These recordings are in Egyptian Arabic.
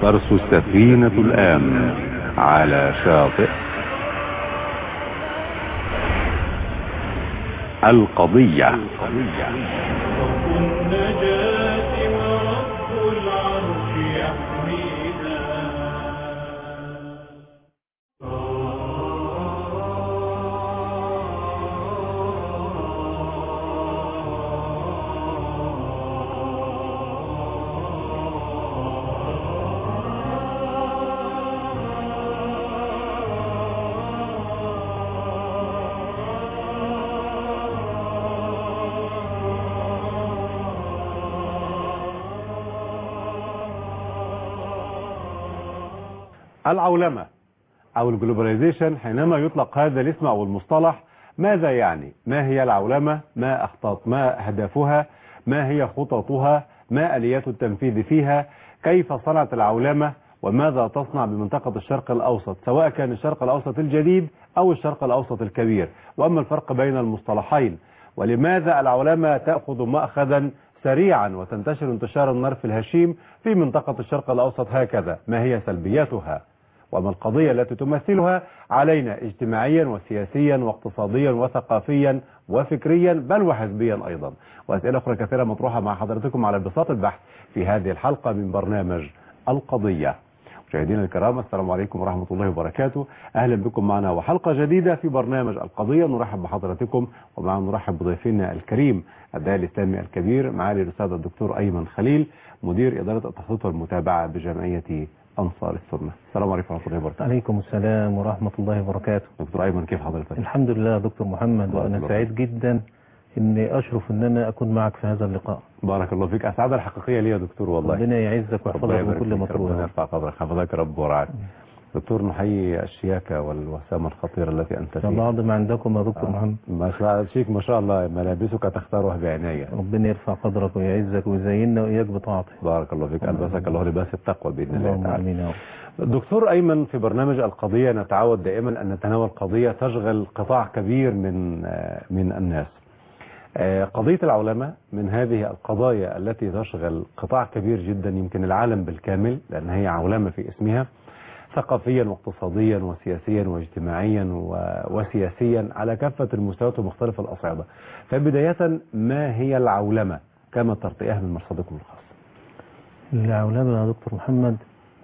ترسو السفينة الآن على شاطئ القضية النجاة ورب العرش يحمينا العولمة أو الجلوباليزيشن حينما يطلق هذا الاسم أو المصطلح ماذا يعني ما هي العولمة ما أخطاط ما هدفها ما هي خططها ما آليات التنفيذ فيها كيف صنعت العولمة وماذا تصنع بمنطقة الشرق الأوسط سواء كان الشرق الأوسط الجديد أو الشرق الأوسط الكبير وأما الفرق بين المصطلحين ولماذا العولمة تأخذ مأخذا سريعا وتنتشر انتشار النار في الهشيم في منطقة الشرق الأوسط هكذا ما هي سلبياتها وما القضية التي تمثلها علينا اجتماعيا وسياسيا واقتصاديا وثقافيا وفكريا بل وحزبيا أيضا وأسئلة أخرى كثيرة مطروحة مع حضرتكم على بساط البحث في هذه الحلقة من برنامج القضية مشاهدينا الكرام السلام عليكم ورحمة الله وبركاته أهلا بكم معنا وحلقة جديدة في برنامج القضية نرحب بحضراتكم ومعنا نرحب بضيفنا الكريم الداعي الإسلامي الكبير معالي الأستاذ الدكتور أيمن خليل مدير إدارة التخطيط والمتابعة بجمعية أنصار السنة السلام عليكم ورحمة الله وبركاته عليكم السلام ورحمة الله وبركاته دكتور أيمن كيف حضرتك الحمد لله يا دكتور محمد الله وأنا يبارك سعيد جدا إني أشرف إن أنا أكون معك في هذا اللقاء بارك الله فيك أسعد الحقيقية لي يا دكتور والله ربنا يعزك ربنا ويحفظك من يبارك كل فيك، ربنا مكروه يرفع قدرك حفظك رب ورعاك دكتور نحيي الشياكة والوسامة الخطيرة التي أنت فيها بعض ما عندكم يا دكتور محمد ما شاء الله شيك ما شاء الله ملابسك تختارها بعناية ربنا يرفع قدرك ويعزك ويزيننا وإياك بطاعته بارك الله فيك ألبسك الله لباس التقوى بإذن الله اللهم تعالى آمين يا رب دكتور أيمن في برنامج القضية نتعود دائما أن نتناول قضية تشغل قطاع كبير من آه، من الناس آه، قضية العولمة من هذه القضايا التي تشغل قطاع كبير جدا يمكن العالم بالكامل لأن هي عولمة في اسمها ثقافيا واقتصاديا وسياسيا واجتماعيا و- وسياسيا على كافة المستويات ومختلف الأصعدة فبداية ما هي العولمة كما ترتئيها من مرصدكم الخاص العولمة يا دكتور محمد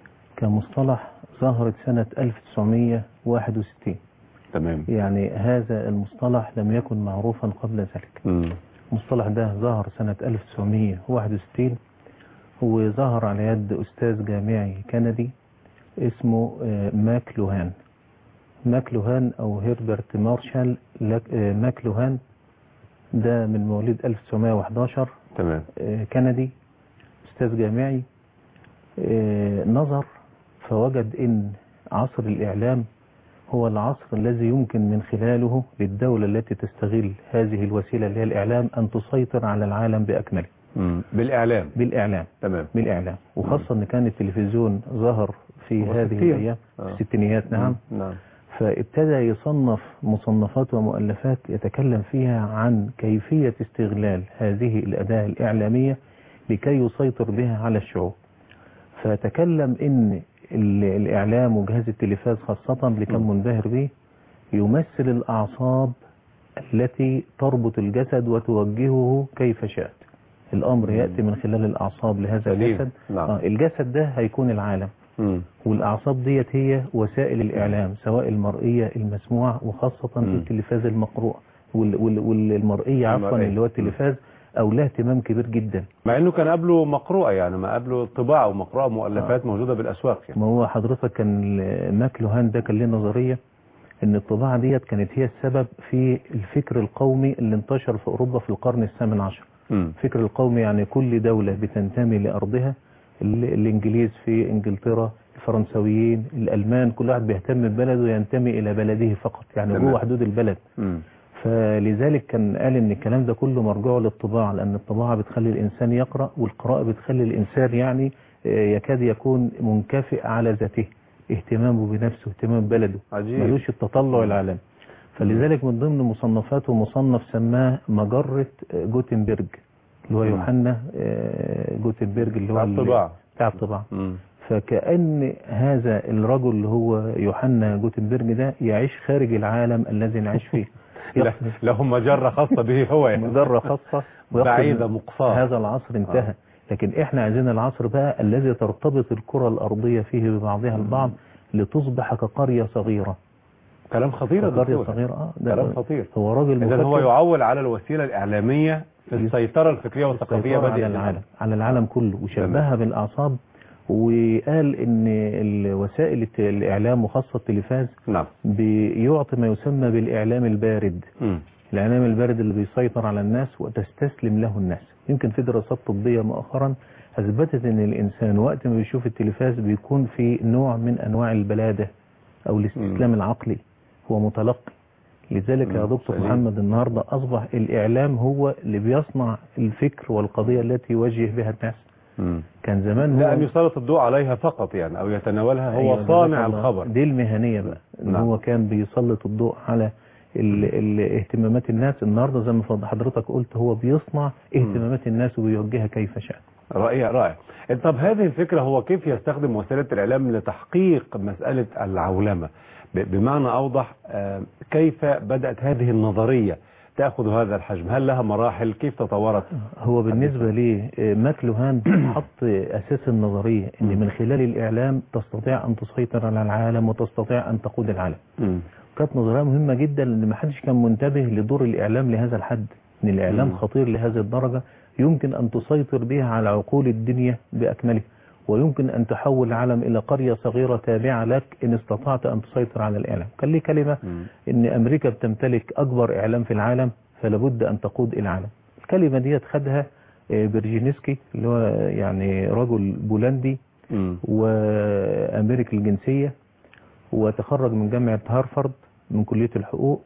كمصطلح ظهرت سنة 1961 تمام يعني هذا المصطلح لم يكن معروفا قبل ذلك مم. المصطلح ده ظهر سنة 1961 وظهر على يد أستاذ جامعي كندي اسمه آه، ماك لوهان ماك لوهان أو هيربرت مارشال لك- آه، ماك لوهان ده من مواليد 1911 تمام آه، كندي أستاذ جامعي آه، نظر فوجد إن عصر الإعلام هو العصر الذي يمكن من خلاله للدولة التي تستغل هذه الوسيلة اللي هي الإعلام أن تسيطر على العالم بأكمله مم. بالإعلام بالإعلام تمام بالإعلام وخاصة أن كان التلفزيون ظهر في هو هذه ستين. الأيام آه. الستينيات نعم نعم فابتدى يصنف مصنفات ومؤلفات يتكلم فيها عن كيفية استغلال هذه الأداة الإعلامية لكي يسيطر بها على الشعوب فتكلم إن ال- الإعلام وجهاز التلفاز خاصة اللي كان منبهر به يمثل الأعصاب التي تربط الجسد وتوجهه كيف شاءت الأمر يأتي من خلال الأعصاب لهذا سليم. الجسد نعم. آه، الجسد ده هيكون العالم مم. والأعصاب ديت هي وسائل الإعلام سواء المرئية المسموعة وخاصة في مم. التلفاز المقروء وال- وال- والمرئية عفوا المرئية. اللي هو التلفاز أو له اهتمام كبير جدا مع انه كان قبله مقروءة يعني ما قبله طباعة ومقروءة مؤلفات موجودة بالاسواق يعني ما هو حضرتك كان ال- ماك لوهان ده كان له نظرية ان الطباعة ديت كانت هي السبب في الفكر القومي اللي انتشر في اوروبا في القرن الثامن عشر مم. الفكر القومي يعني كل دولة بتنتمي لأرضها ال- الإنجليز في إنجلترا الفرنسويين الألمان كل واحد بيهتم ببلده ينتمي إلى بلده فقط يعني تمام. جوه حدود البلد مم. فلذلك كان قال ان الكلام ده كله مرجعه للطباعة لان الطباعة بتخلي الانسان يقرأ والقراءة بتخلي الانسان يعني آه، يكاد يكون منكفئ على ذاته اهتمامه بنفسه اهتمام بلده عجيب. ملوش التطلع العالمي فلذلك من ضمن مصنفاته مصنف سماه مجرة آه، جوتنبرج اللي هو مم. يوحنا آه، جوتنبرج اللي هو بتاع ال- الطباعة. بتاع الطباعة مم. فكأن هذا الرجل اللي هو يوحنا جوتنبرج ده يعيش خارج العالم الذي نعيش فيه لا- له مجرة خاصة به هو يعني مجرة خاصة ويقصد بعيدة مقصاة هذا العصر انتهى لكن احنا عايزين العصر بقى الذي ترتبط الكرة الأرضية فيه ببعضها البعض لتصبح كقرية صغيرة كلام خطير يا كقرية دكتور صغيرة اه ده كلام خطير هو راجل إذا هو مفكر يعول على الوسيلة الإعلامية في السيطرة الفكرية والثقافية السيطرة بدء على العالم على العالم كله وشبهها بالأعصاب وقال ان الوسائل الت- الإعلام وخاصة التلفاز نعم بيعطي ما يسمى بالإعلام البارد مم. الإعلام البارد اللي بيسيطر على الناس وتستسلم له الناس يمكن في دراسات طبية مؤخرا أثبتت أن الإنسان وقت ما بيشوف التلفاز بيكون في نوع من أنواع البلادة أو الاستسلام العقلي هو متلقي لذلك يا مم. دكتور سليم. محمد النهاردة أصبح الإعلام هو اللي بيصنع الفكر والقضية التي يوجه بها الناس مم. كان زمان لا هو أن يسلط الضوء عليها فقط يعني أو يتناولها هو أيوة، صانع جزاك الله. الخبر دي المهنية بقى ان نعم. هو كان بيسلط الضوء على ال ال اهتمامات الناس النهاردة زي ما فض- حضرتك قلت هو بيصنع اهتمامات الناس وبيوجهها كيف شاء رائع رائع طب هذه الفكرة هو كيف يستخدم وسيلة الإعلام لتحقيق مسألة العولمة ب- بمعنى أوضح آه، كيف بدأت هذه النظرية تأخذ هذا الحجم هل لها مراحل كيف تطورت هو بالنسبة لي آه، ماكلوهان حط أساس النظرية ان من خلال الإعلام تستطيع أن تسيطر على العالم وتستطيع أن تقود العالم مم. كانت نظرية مهمة جدا لأن ما حدش كان منتبه لدور الإعلام لهذا الحد إن الإعلام مم. خطير لهذه الدرجة يمكن أن تسيطر بها على عقول الدنيا بأكملها ويمكن أن تحول العالم إلى قرية صغيرة تابعة لك إن استطعت أن تسيطر على الإعلام كان ليه كلمة مم. إن أمريكا بتمتلك أكبر إعلام في العالم فلابد أن تقود العالم الكلمة دي خدها آه، برجينسكي اللي هو يعني رجل بولندي مم. وأمريكي الجنسية وتخرج من جامعة هارفارد من كلية الحقوق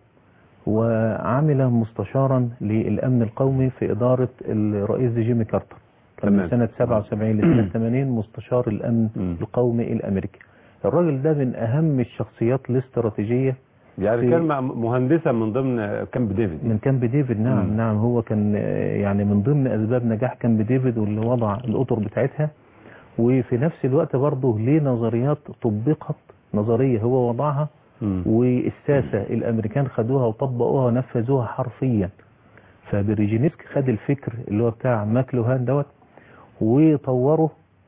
وعمل مستشارا للأمن القومي في إدارة الرئيس جيمي كارتر كان تمام. من سنة 77 لسنة 80 مستشار الأمن مم. القومي الأمريكي الراجل ده من أهم الشخصيات الاستراتيجية يعني في- كان مع- مهندسا من ضمن كامب ديفيد من كامب ديفيد نعم مم. نعم هو كان آه، يعني من ضمن أسباب نجاح كامب ديفيد واللي وضع الأطر بتاعتها وفي نفس الوقت برضه ليه نظريات طبقت نظرية هو وضعها مم. والساسة الأمريكان خدوها وطبقوها ونفذوها حرفيا فبريجينسك خد الفكر اللي هو بتاع ماكلوهان دوت وطوره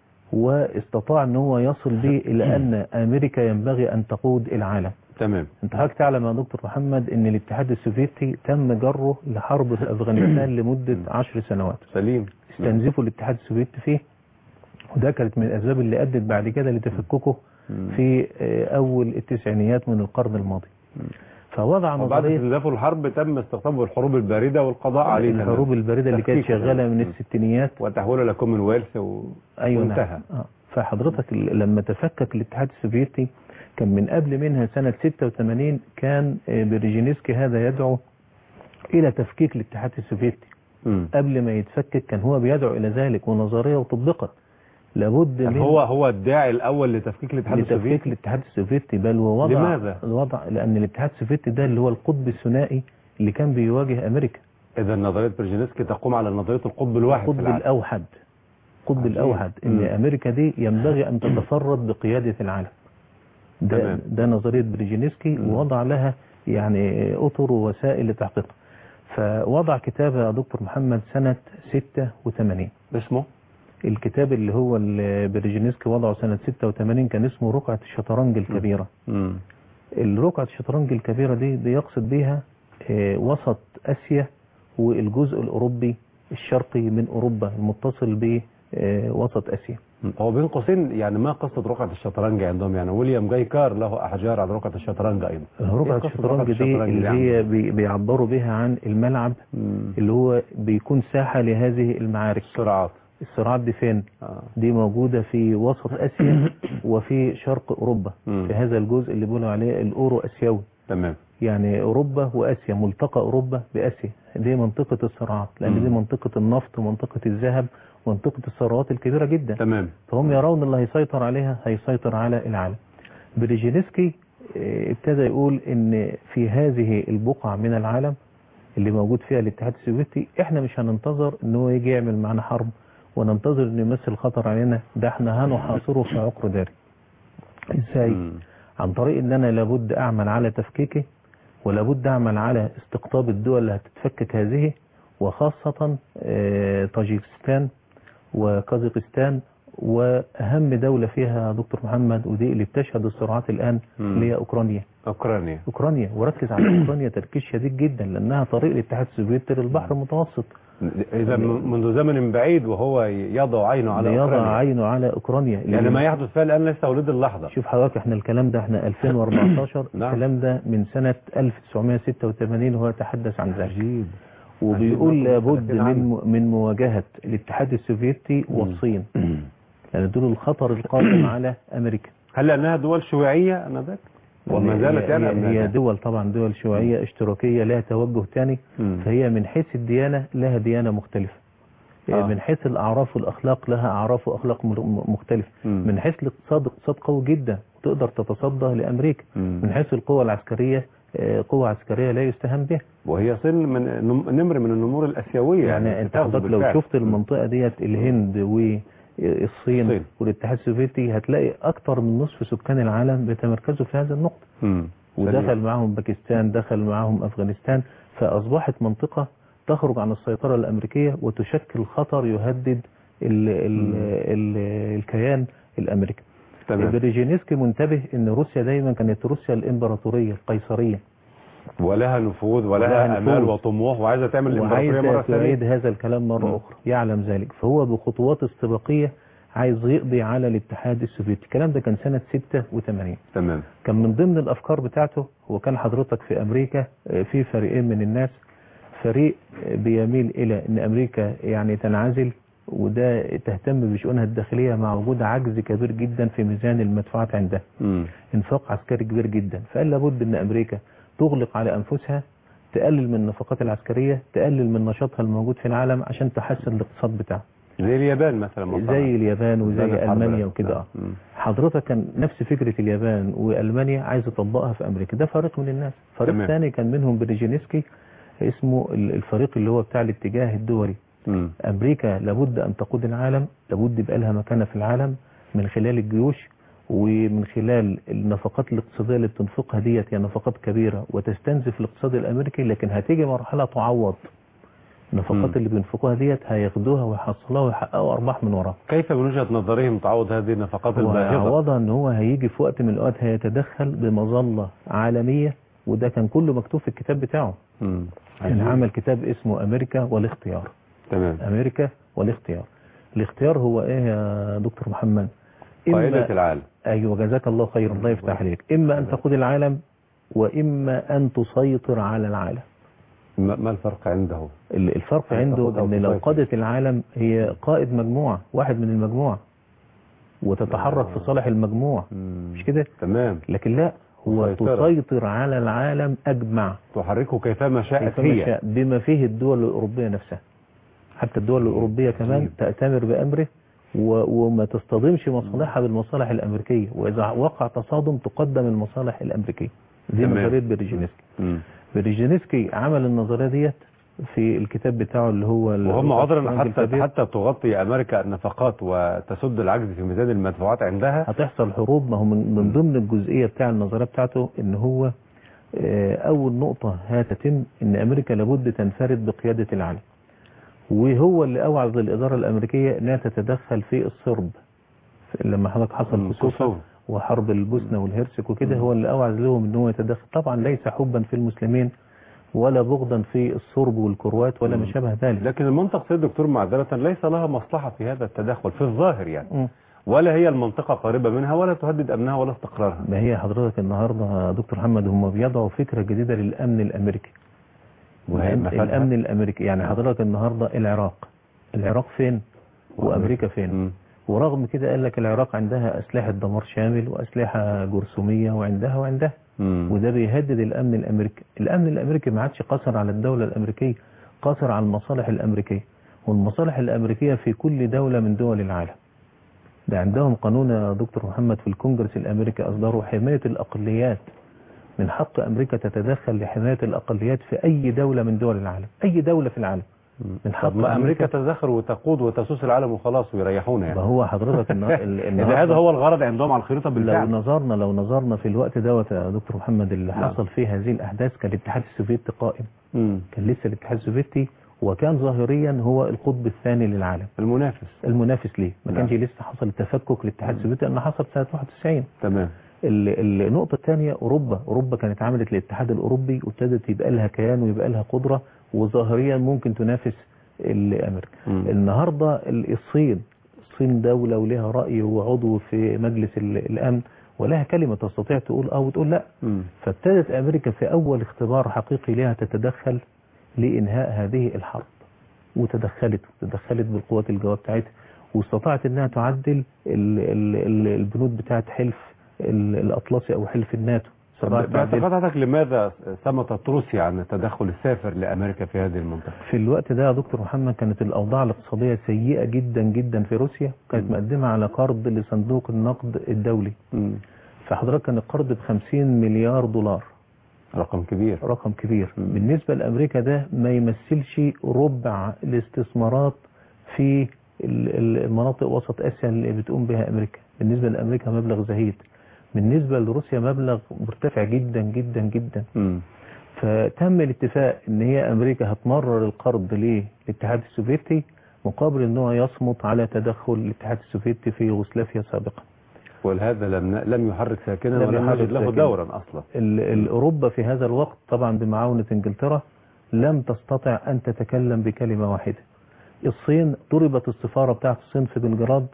واستطاع ان هو يصل به الى ان امريكا ينبغي ان تقود العالم تمام انت حضرتك تعلم يا دكتور محمد ان الاتحاد السوفيتي تم جره لحرب في افغانستان لمدة عشر سنوات سليم استنزفوا الاتحاد السوفيتي فيه وده كانت من الاسباب اللي ادت بعد كده لتفككه مم. في آه، اول التسعينيات من القرن الماضي فوضع وبعد نظريه استنزاف الحرب تم استخدامه الحروب الباردة والقضاء عليه تمام. الحروب البارده اللي كانت تفكيكه. شغاله من مم. الستينيات وتحويله إلى كومنولث و... ايوه وانتهى نعم. آه. فحضرتك ال- لما تفكك الاتحاد السوفيتي كان من قبل منها سنة 86 كان آه، برجينسكي هذا يدعو إلى تفكيك الاتحاد السوفيتي مم. قبل ما يتفكك كان هو بيدعو إلى ذلك ونظرية وطبقت لابد يعني من هو هو الداعي الأول لتفكيك الاتحاد لتفكيك السوفيتي الاتحاد السوفيتي بل ووضع لماذا؟ وضع لأن الاتحاد السوفيتي ده اللي هو القطب الثنائي اللي كان بيواجه أمريكا إذا نظرية برجينسكي تقوم على نظرية القطب الواحد في القطب العالم الأوحد القطب عجيب. الأوحد إن مم. أمريكا دي ينبغي أن تتفرد بقيادة العالم ده, تمام. ده نظرية بريجينسكي مم. ووضع لها يعني أطر ووسائل لتحقيقها فوضع كتاب يا دكتور محمد سنة 86 اسمه الكتاب اللي هو اللي بريجينسكي وضعه سنة 86 كان اسمه رقعة الشطرنج الكبيرة مم. الرقعة الشطرنج الكبيرة دي بيقصد بيها آه، وسط آسيا والجزء الأوروبي الشرقي من أوروبا المتصل بوسط آسيا هو بين قوسين يعني ما قصة رقعة الشطرنج عندهم يعني ويليام جاي كار له أحجار على رقعة الشطرنج أيضا رقعة إيه قصة الشطرنج دي الشطرنج اللي عندهم؟ هي بي- بيعبروا بها عن الملعب مم. اللي هو بيكون ساحة لهذه المعارك الصراعات الصراعات دي فين آه. دي موجودة في وسط آسيا وفي شرق أوروبا مم. في هذا الجزء اللي بيقولوا عليه الأورو أسيوي تمام يعني أوروبا وآسيا ملتقى أوروبا بآسيا دي منطقة الصراعات لأن مم. دي منطقة النفط ومنطقة الذهب ومنطقة الثروات الكبيرة جدا تمام فهم يرون اللي هيسيطر عليها هيسيطر على العالم بريجينسكي آه، ابتدى يقول ان في هذه البقعة من العالم اللي موجود فيها الاتحاد السوفيتي احنا مش هننتظر ان هو يجي يعمل معانا حرب وننتظر انه يمثل خطر علينا ده احنا هنحاصره في عقر داري ازاي مم. عن طريق ان انا لابد اعمل على تفكيكه ولابد اعمل على استقطاب الدول اللي هتتفكك هذه وخاصة آه، طاجيكستان وكازاخستان واهم دولة فيها دكتور محمد ودي اللي بتشهد الصراعات الان مم. اللي هي اوكرانيا اوكرانيا اوكرانيا وركز على اوكرانيا تركيز شديد جدا لانها طريق الاتحاد السوفيتي للبحر المتوسط اذا من- منذ زمن بعيد وهو يضع عينه على ليضع اوكرانيا عينه على اوكرانيا يعني ما يحدث فيها الان ليس وليد اللحظه شوف حضرتك احنا الكلام ده احنا 2014 نعم. الكلام ده من سنة 1986 وهو يتحدث عن ذلك عجيب وبيقول عجيب لابد مختلفين عنه. من من مواجهة الاتحاد السوفيتي والصين يعني دول الخطر القادم على امريكا هل لانها دول شيوعيه انذاك وما زالت يعني هي, أم هي لا؟ دول طبعا دول شيوعية اشتراكية لها توجه تاني مم. فهي من حيث الديانة لها ديانة مختلفة آه. من حيث الأعراف والأخلاق لها أعراف وأخلاق م- مختلفة مم. من حيث الاقتصاد اقتصاد قوي جدا وتقدر تتصدى لأمريكا مم. من حيث القوة العسكرية آه، قوة عسكرية لا يستهان بها وهي صين من نم- نمر من النمور الاسيويه يعني انت تأخذ حضرتك لو بالفعل. شفت المنطقة ديت الهند والصين الصين. والاتحاد السوفيتي هتلاقي أكتر من نصف سكان العالم بيتمركزوا في هذا النقطة مم. ودخل سليم. معهم باكستان دخل معهم أفغانستان فأصبحت منطقة تخرج عن السيطرة الأمريكية وتشكل خطر يهدد ال ال ال الكيان الأمريكي تمام بريجينسكي منتبه ان روسيا دايما كانت روسيا الامبراطورية القيصرية ولها نفوذ ولها ولها امال نفوذ. وطموح وعايزه تعمل الامبراطوريه وعايز مره ثانيه تعيد هذا الكلام مرة مم. أخرى يعلم ذلك فهو بخطوات استباقية عايز يقضي على الاتحاد السوفيتي الكلام ده كان سنة 86 تمام كان من ضمن الأفكار بتاعته هو كان حضرتك في أمريكا آه، في فريقين من الناس فريق آه، بيميل إلى أن أمريكا يعني تنعزل وده تهتم بشؤونها الداخلية مع وجود عجز كبير جدا في ميزان المدفوعات عندها مم. انفاق عسكري كبير جدا فقال لابد ان امريكا تغلق على انفسها تقلل من النفقات العسكرية تقلل من نشاطها الموجود في العالم عشان تحسن الاقتصاد بتاعها زي اليابان مثلا مصنع. زي اليابان زي وزي الحرب المانيا الأخيرة. وكده آه. مم. حضرتك كان نفس فكرة اليابان والمانيا عايز يطبقها في امريكا ده فريق من الناس فريق تمام. ثاني كان منهم بريجينسكي اسمه ال- الفريق اللي هو بتاع الاتجاه الدولي مم. امريكا لابد ان تقود العالم لابد يبقى لها مكانه في العالم من خلال الجيوش ومن خلال النفقات الاقتصاديه اللي بتنفقها ديت هي نفقات كبيره وتستنزف الاقتصاد الامريكي لكن هتيجي مرحله تعوض النفقات مم. اللي بينفقوها ديت هياخدوها ويحصلوها ويحققوا ارباح من وراها كيف من وجهه نظرهم تعوض هذه النفقات الباهظه وعوضها ان هو هيجي في وقت من الاوقات هيتدخل بمظله عالميه وده كان كله مكتوب في الكتاب بتاعه مم. كان عجيب. عمل كتاب اسمه امريكا والاختيار تمام امريكا والاختيار الاختيار هو ايه يا دكتور محمد قائده العالم ايوه جزاك الله خير الله يفتح عليك اما ان تقود العالم واما ان تسيطر على العالم ما ما الفرق عنده ال- الفرق أن عنده تقود أو ان لو تسيطر. قادت العالم هي قائد مجموعة واحد من المجموعة وتتحرك في صالح المجموعة مم. مش كده تمام لكن لا هو مسيطرة. تسيطر على العالم اجمع تحركه كيفما شاءت كيفما هي شاء بما فيه الدول الأوروبية نفسها حتى الدول الأوروبية كمان عجيب. تأتمر بأمره و- وما تصطدمش مصالحها بالمصالح الأمريكية وإذا وقع تصادم تقدم المصالح الأمريكية دي تمام. نظرية بريجينسكي مم. بريجينسكي عمل النظرية ديت في الكتاب بتاعه اللي هو اللي وهم هو عذرا فرانك حتى الكبير. حتى تغطي امريكا النفقات وتسد العجز في ميزان المدفوعات عندها هتحصل حروب ما هو من, من ضمن الجزئية بتاع النظرية بتاعته ان هو آه، اول نقطة هتتم ان امريكا لابد تنفرد بقيادة العالم وهو اللي اوعظ الادارة الامريكية انها تتدخل في الصرب لما حضرتك حصل مم. كسوفة كسوف. وحرب البوسنة والهرسك وكده هو اللي اوعظ لهم ان هو يتدخل طبعا ليس حبا في المسلمين ولا بغضا في الصرب والكروات ولا ما شابه ذلك لكن المنطق سيد دكتور معذرة ليس لها مصلحة في هذا التدخل في الظاهر يعني مم. ولا هي المنطقة قريبة منها ولا تهدد أمنها ولا استقرارها ما هي حضرتك النهارده يا دكتور محمد هم بيضعوا فكره جديده للامن الامريكي وهي مفادها؟ الامن الامريكي يعني حضرتك النهارده العراق العراق فين وامريكا فين مم. ورغم كده قال لك العراق عندها اسلحه دمار شامل واسلحه جرثوميه وعندها وعندها مم. وده بيهدد الامن الامريكي الامن الامريكي ما عادش قاصر على الدوله الامريكيه قاصر على المصالح الامريكيه والمصالح الامريكيه في كل دوله من دول العالم ده عندهم قانون يا دكتور محمد في الكونجرس الامريكي اصدروا حمايه الاقليات من حق امريكا تتدخل لحمايه الاقليات في اي دوله من دول العالم اي دوله في العالم من حق طب ما امريكا تتدخل وتقود وتسوس العالم وخلاص ويريحونا ما يعني هو حضرتك النا- ال- اذا النهارده هذا هو الغرض عندهم على الخريطه لو بالفعل نظرنا لو نظرنا في الوقت دوت يا دكتور محمد اللي نعم. حصل فيه هذه الاحداث كان الاتحاد السوفيتي قائم مم. كان لسه الاتحاد السوفيتي وكان ظاهريا هو القطب الثاني للعالم المنافس المنافس ليه ما نعم. كانش لسه حصل التفكك للاتحاد السوفيتي لانه حصل سنه 91 تمام ال- النقطة الثانية أوروبا أوروبا كانت عملت الاتحاد الأوروبي وابتدت يبقى لها كيان ويبقى لها قدرة وظاهريا ممكن تنافس ال- أمريكا مم. النهاردة ال- الصين الصين دولة ولها رأي وعضو في مجلس ال- الأمن ولها كلمة تستطيع تقول أو تقول لا مم. فابتدت أمريكا في أول اختبار حقيقي لها تتدخل لإنهاء هذه الحرب وتدخلت تدخلت بالقوات الجواب بتاعتها واستطاعت انها تعدل ال- ال- ال- البنود بتاعت حلف ال- الاطلسي او حلف الناتو طب استطاعت تعدل باعتقاد حضرتك لماذا صمتت روسيا عن التدخل السافر لامريكا في هذه المنطقه؟ في الوقت ده يا دكتور محمد كانت الاوضاع الاقتصاديه سيئه جدا جدا في روسيا كانت مم. مقدمه على قرض لصندوق النقد الدولي مم. فحضرتك كان القرض ب 50 مليار دولار رقم كبير رقم كبير مم. بالنسبة لأمريكا ده ما يمثلش ربع الاستثمارات في ال- ال- المناطق وسط آسيا اللي بتقوم بها أمريكا بالنسبة لأمريكا مبلغ زهيد بالنسبة لروسيا مبلغ مرتفع جدا جدا جدا مم. فتم الاتفاق ان هي امريكا هتمرر القرض للاتحاد السوفيتي مقابل ان هو يصمت على تدخل الاتحاد السوفيتي في يوغوسلافيا سابقا ولهذا لم لم يحرك ساكنا لم ولم يحرك يجد له ساكنا. دورا اصلا ال- ال- أوروبا في هذا الوقت طبعا بمعاونة إنجلترا لم تستطع أن تتكلم بكلمة واحدة الصين ضربت السفارة بتاعت الصين في بلجراد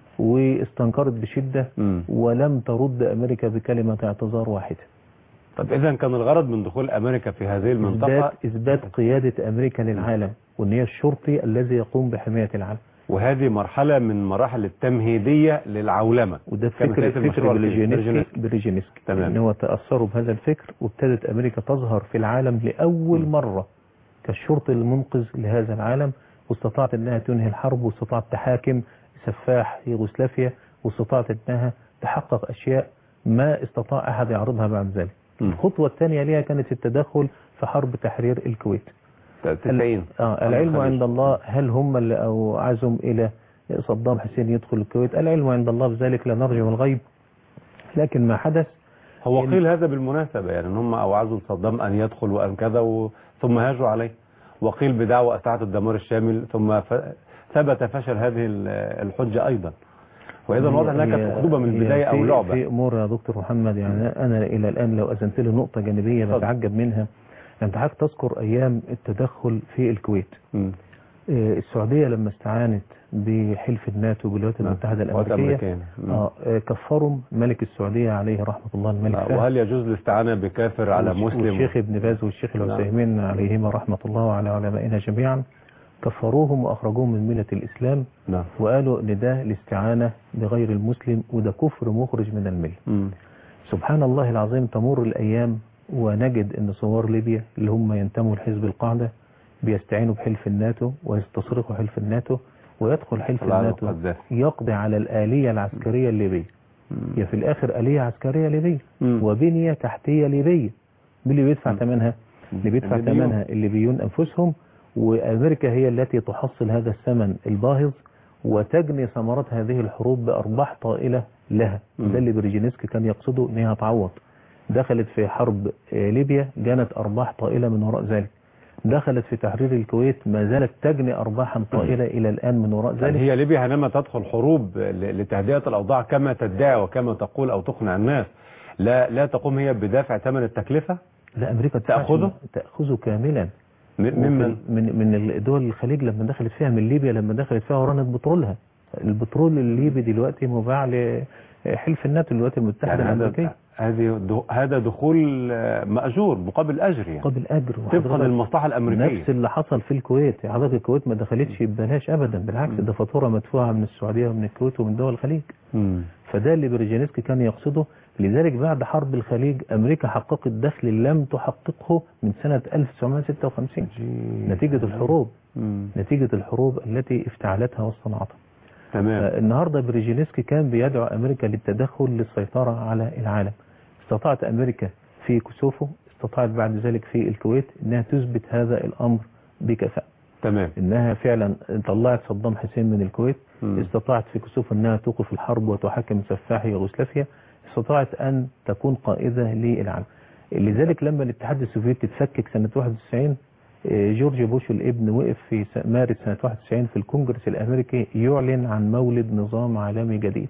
واستنكرت بشدة مم. ولم ترد أمريكا بكلمة اعتذار واحدة طب اذا كان الغرض من دخول امريكا في هذه المنطقه إثبات, إثبات قيادة أمريكا للعالم وأن هي الشرطي الذي يقوم بحماية العالم وهذه مرحله من مراحل التمهيديه للعولمه وده كما فكر كانت فكر المشروع بريجينسكي بريجينسكي. بريجينسكي تمام. ان هو تاثروا بهذا الفكر وابتدت امريكا تظهر في العالم لاول م. مره كالشرطي المنقذ لهذا العالم واستطاعت انها تنهي الحرب واستطاعت تحاكم سفاح يوغوسلافيا واستطاعت انها تحقق اشياء ما استطاع احد يعرضها بعد ذلك. م. الخطوه الثانيه ليها كانت التدخل في حرب تحرير الكويت. 90 آه العلم الخليج. عند الله هل هم اللي أوعزهم إلى صدام حسين يدخل الكويت العلم عند الله بذلك لا نرجع الغيب لكن ما حدث هو إن- قيل هذا بالمناسبة يعني ان هم اوعزوا صدام ان يدخل وان كذا و... ثم هاجوا عليه وقيل بدعوى أسعة الدمار الشامل ثم ف... ثبت فشل هذه ال- الحجة ايضا واذا واضح انها كانت هي- اخطوبة من هي البداية او في- لعبة في امور يا دكتور محمد يعني انا الى الان لو اذنت لي نقطه جانبيه اتفضل. بتعجب منها انت حضرتك تذكر ايام التدخل في الكويت مم. آه، السعوديه لما استعانت بحلف الناتو بالولايات نعم. المتحده القوات الامريكيه الأمريكية. مم. اه آه، كفروا ملك السعوديه عليه رحمه الله الملك آه، فهد وهل يجوز الاستعانة بكافر على والش- مسلم والشيخ ابن باز والشيخ نعم. العثيمين عليهما رحمة الله وعلى علمائنا جميعا كفروهم وأخرجوهم من ملة الإسلام نعم وقالوا إن ده الاستعانة بغير المسلم وده كفر مخرج من الملة مم. سبحان الله العظيم تمر الأيام ونجد أن ثوار ليبيا اللي هم ينتموا لحزب القاعدة بيستعينوا بحلف الناتو ويستصرخوا حلف الناتو ويدخل حلف طلع له الناتو قذافي. يقضي على الآلية العسكرية الليبية مم. هي في الآخر آلية عسكرية ليبية مم. وبنية تحتية ليبية مين اللي بيدفع مم. ثمنها اللي بيدفع الليبيون. ثمنها الليبيون أنفسهم وأمريكا هي التي تحصل هذا الثمن الباهظ وتجني ثمرات هذه الحروب بأرباح طائلة لها مم. ده اللي بريجينسكي كان يقصده ان هي هتعوض دخلت في حرب آه، ليبيا جنت أرباح طائلة من وراء ذلك دخلت في تحرير الكويت ما زالت تجني أرباحا طائلة إلى الآن من وراء يعني ذلك هي ليبيا حينما تدخل حروب ل- لتهدئة الأوضاع كما تدعي وكما تقول أو تقنع الناس لا لا تقوم هي بدافع ثمن التكلفة لا أمريكا تأخذه؟ تأخذه كاملا م- ممن وفي- من من دول الخليج لما دخلت فيها من ليبيا لما دخلت فيها ورنت بترولها البترول الليبي دلوقتي مباع لحلف الناتو الولايات المتحده يعني هذا الامريكيه هذه د- هذا دخول آه، مأجور مقابل أجر يعني قبل اجر طبقا وحضرتك للمصلحة الأمريكية نفس اللي حصل في الكويت حضرتك الكويت ما دخلتش ببلاش ابدا بالعكس مم. ده فاتوره مدفوعه من السعوديه ومن الكويت ومن دول الخليج مم. فده اللي برجينسكي كان يقصده لذلك بعد حرب الخليج امريكا حققت دخل لم تحققه من سنه 1956 نتيجه الحروب مم. نتيجه الحروب التي افتعلتها واصطنعتها تمام النهارده بريجينسكي كان بيدعو امريكا للتدخل للسيطره على العالم استطاعت امريكا في كوسوفو استطاعت بعد ذلك في الكويت انها تثبت هذا الامر بكفاءه تمام انها فعلا طلعت صدام حسين من الكويت مم. استطاعت في كسوف انها توقف الحرب وتحكم سفاحي يوغوسلافيا استطاعت ان تكون قائده للعالم لذلك لما الاتحاد السوفيتي اتفكك سنه 91 آه، جورج بوش الابن وقف في س- مارس سنه 91 في الكونجرس الامريكي يعلن عن مولد نظام عالمي جديد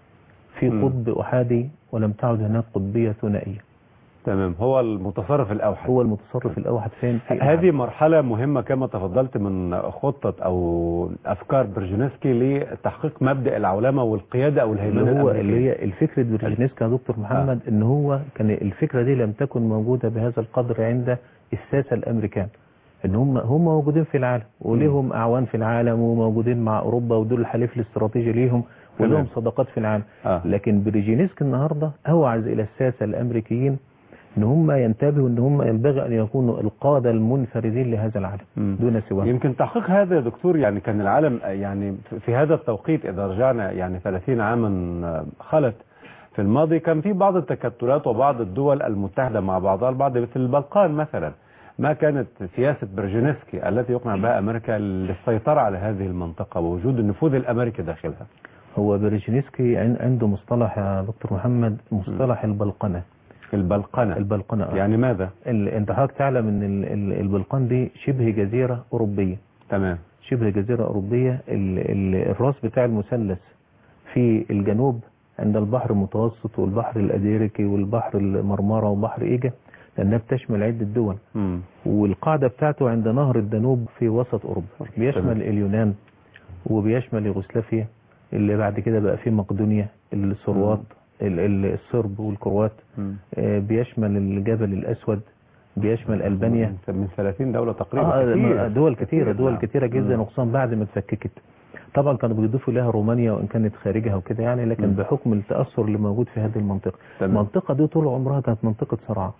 في مم. قطب احادي ولم تعد هناك قطبيه ثنائيه تمام هو المتصرف الاوحد هو المتصرف الاوحد فين في هذه مرحلة مهمة كما تفضلت من خطة أو أفكار برجينسكي لتحقيق مبدأ العولمة والقيادة أو الهيمنة اللي هو الأمريكية. اللي هي الفكرة برجينسكا يا دكتور محمد ان هو كان الفكرة دي لم تكن موجودة بهذا القدر عند الساسة الامريكان ان هم هم موجودين في العالم وليهم اعوان في العالم وموجودين مع اوروبا ودول الحليف الاستراتيجي ليهم تمام. ولهم صداقات في العالم آه. لكن برجينسكي النهارده اوعز الى الساسة الامريكيين ان هم ينتبهوا ان هم ينبغي ان يكونوا القادة المنفردين لهذا العالم مم. دون سواه يمكن تحقيق هذا يا دكتور يعني كان العالم يعني في هذا التوقيت إذا رجعنا يعني 30 عاما خلت في الماضي كان في بعض التكتلات وبعض الدول المتحدة مع بعضها البعض مثل البلقان مثلا ما كانت سياسة برجينسكي التي يقنع بها أمريكا للسيطرة على هذه المنطقة ووجود النفوذ الأمريكي داخلها هو برجينسكي عن- عنده مصطلح يا دكتور محمد مصطلح البلقنة البلقنة البلقنة آه. يعني ماذا؟ ال- انت حضرتك تعلم ان ال- ال- البلقان دي شبه جزيرة اوروبية تمام شبه جزيرة اوروبية ال- ال- الراس بتاع المثلث في الجنوب عند البحر المتوسط والبحر الادريكي والبحر المرمرة وبحر ايجا لانها بتشمل عدة دول مم. والقاعدة بتاعته عند نهر الدانوب في وسط اوروبا بيشمل تمام. اليونان وبيشمل يوغوسلافيا اللي بعد كده بقى فيه مقدونيا السروات ال- ال- الصرب والكروات مم. آه، بيشمل الجبل الاسود بيشمل البانيا من 30 دولة تقريبا آه كتير. دول كتيرة دول نعم. كتيرة جدا مم. وخصوصا بعد ما اتفككت طبعا كانوا بيضيفوا لها رومانيا وان كانت خارجها وكده يعني لكن مم. بحكم التاثر اللي موجود في هذه المنطقه تمام. المنطقه دي طول عمرها كانت منطقه صراعات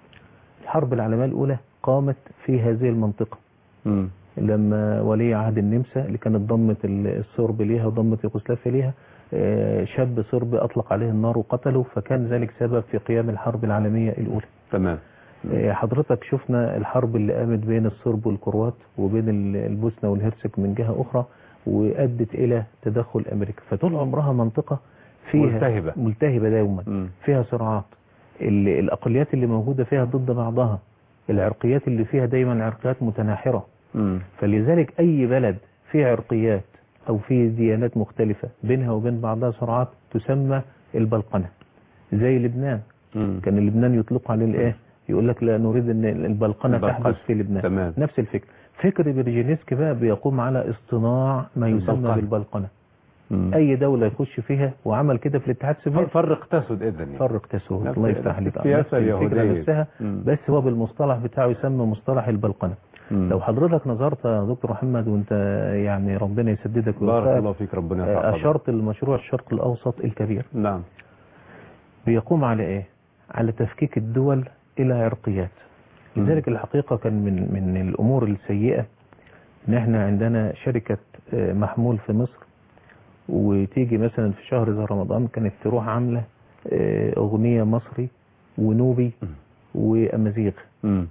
الحرب العالميه الاولى قامت في هذه المنطقه مم. لما ولي عهد النمسا اللي كانت ضمت ال- الصرب ليها وضمت يوغوسلافيا ليها آه، شاب صربي اطلق عليه النار وقتله فكان ذلك سبب في قيام الحرب العالميه الاولى تمام آه، حضرتك شفنا الحرب اللي قامت بين الصرب والكروات وبين ال- البوسنة والهرسك من جهة أخرى وأدت إلى تدخل أمريكا فطول عمرها منطقة فيها ملتهبة. ملتهبة دايما مم. فيها صراعات ال- الأقليات اللي موجودة فيها ضد بعضها العرقيات اللي فيها دايما عرقيات متناحرة مم. فلذلك أي بلد فيه عرقيات أو فيه ديانات مختلفة بينها وبين بعضها صراعات تسمى البلقنة زي لبنان مم. كان لبنان يطلق عليه الايه يقول لك لا نريد ان البلقنه البلقنة. تحدث في لبنان تمام. نفس الفكر فكر برجينسكي بقى بيقوم على اصطناع ما يسمى البلقنة. بالبلقنه مم. اي دوله يخش فيها وعمل كده في الاتحاد السوفيتي فرق تسد إذن يعني. فرق تسود نفس- الله يفتح نفس عليك السياسة نفس الفكرة اليهودية. نفسها مم. بس هو بالمصطلح بتاعه يسمى مصطلح البلقنه مم. لو حضرتك نظرت يا دكتور محمد وانت يعني ربنا يسددك بارك ويوفقك، الله فيك ربنا آه، يحفظك اشرت المشروع الشرق الاوسط الكبير نعم بيقوم على ايه على تفكيك الدول الى عرقيات مم. لذلك الحقيقة كان من من الامور السيئة ان احنا عندنا شركة آه، محمول في مصر وتيجي مثلا في شهر زي رمضان كانت تروح عاملة آه، اغنية مصري ونوبي مم. وامازيغ مم.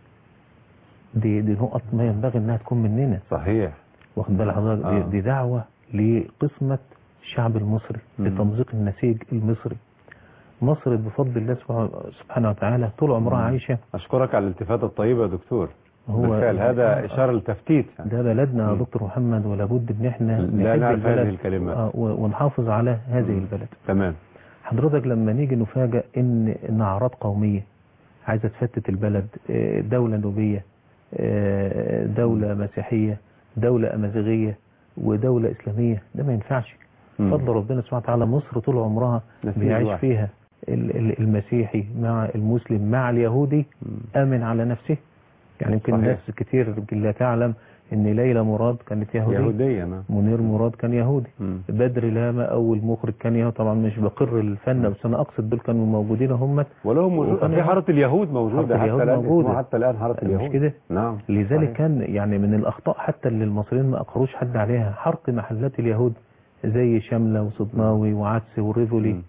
دي دي نقط ما ينبغي انها تكون مننا صحيح واخد بال حضرتك آه. دي, دي دعوة لقسمة الشعب المصري مم. لتمزيق النسيج المصري مصر بفضل الله سبحانه- سبحانه وتعالى طول عمرها مم. عايشة أشكرك على الالتفاتة الطيبة يا دكتور هو- بالفعل هذا إشارة لتفتيت يعني. ده بلدنا يا مم. دكتور محمد ولا بد ان احنا لا نحب نعرف البلد هذه الكلمات. آه، و- ونحافظ على هذه مم. البلد تمام حضرتك لما نيجي نفاجئ ان ان اعراض قوميه عايزه تفتت البلد آه، دوله نوبيه آه، دوله مسيحيه دوله امازيغيه ودوله اسلاميه ده ما ينفعش مم. فضل ربنا سبحانه وتعالى مصر طول عمرها نسيج بيعيش واحد. فيها ال- ال- المسيحي مع المسلم مع اليهودي مم. امن على نفسه يعني يمكن صحيح. ناس كتير يمكن لا تعلم ان ليلى مراد كانت يهوديه يهودية نعم منير مراد كان يهودي مم. بدر لاما اول مخرج كان يهودي طبعا مش بقر الفن بس انا اقصد دول كانوا موجودين هم ولهم موجود وكان في حارة اليهود موجودة حارة حتى اليهود الآن موجودة. اسمها حتى الآن حارة مش اليهود كده؟ نعم لذلك صحيح. كان يعني من الاخطاء حتى اللي المصريين ما اقروش حد عليها حرق محلات اليهود زي شمله وصدناوي وعدس وريفولي مم.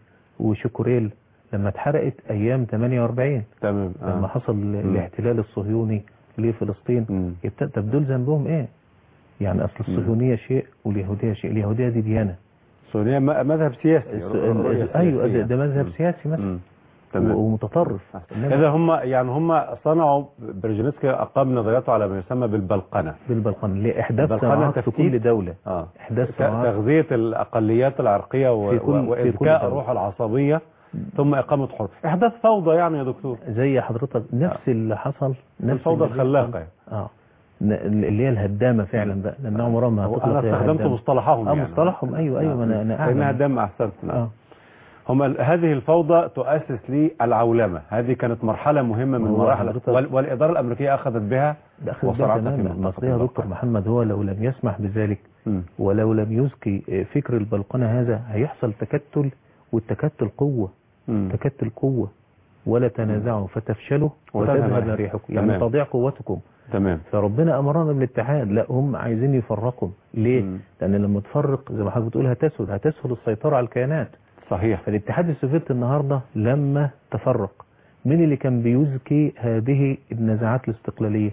وشكوريل لما اتحرقت ايام 48 تمام لما آه. حصل الاحتلال الصهيوني ليه فلسطين مم. يبت- طب دول ذنبهم ايه يعني اصل الصهيونيه شيء واليهوديه شيء اليهوديه دي ديانه السعودية م- مذهب سياسي الس- رؤية ال- ايوه سياسية. ده, ده مذهب مم. سياسي مثلا مم. تمام و- ومتطرف إنما إذا هم يعني هم صنعوا برجينسكي أقام نظرياته على ما يسمى بالبلقنة بالبلقان لإحداث البلقنة صراعات في تفتيت. كل دولة اه إحداث ت- صراعات تغذية الأقليات العرقية و... في كل- و... في كل وإذكاء دولة. الروح العصبية ثم إقامة حر إحداث فوضى يعني يا دكتور زي حضرتك نفس اللي حصل نفس الفوضى اللي الخلاقة بيحصل. يعني. اه ن- اللي هي الهدامة فعلا بقى لأنها عمرها ما هو هتطلق أنا هي استخدمت هدامة. مصطلحهم اه يعني مصطلحهم أيوه أيوه ما أنا أنا لأنها أعلم دم أحسنت نعم اه هم ال- هذه الفوضى تؤسس للعولمة هذه كانت مرحلة مهمة من هو مراحل حضرتك- وال... والإدارة الأمريكية أخذت بها ده أخذ وصراعة بالك في تماما منطقة مصرية يا دكتور البلقان. محمد هو لو لم يسمح بذلك مم. ولو لم يزكي فكر البلقنة هذا هيحصل تكتل والتكتل قوة مم. تكتل قوة ولا تنازعوا فتفشلوا وتذهب وتذهب ريحكم. ريحكم يعني تمام. تضيع قوتكم تمام فربنا امرنا بالاتحاد لا هم عايزين يفرقوا ليه مم. لان لما تفرق زي ما حضرتك بتقول هتسهل هتسهل السيطره على الكيانات صحيح فالاتحاد السوفيتي النهارده لما تفرق مين اللي كان بيزكي هذه النزاعات الاستقلاليه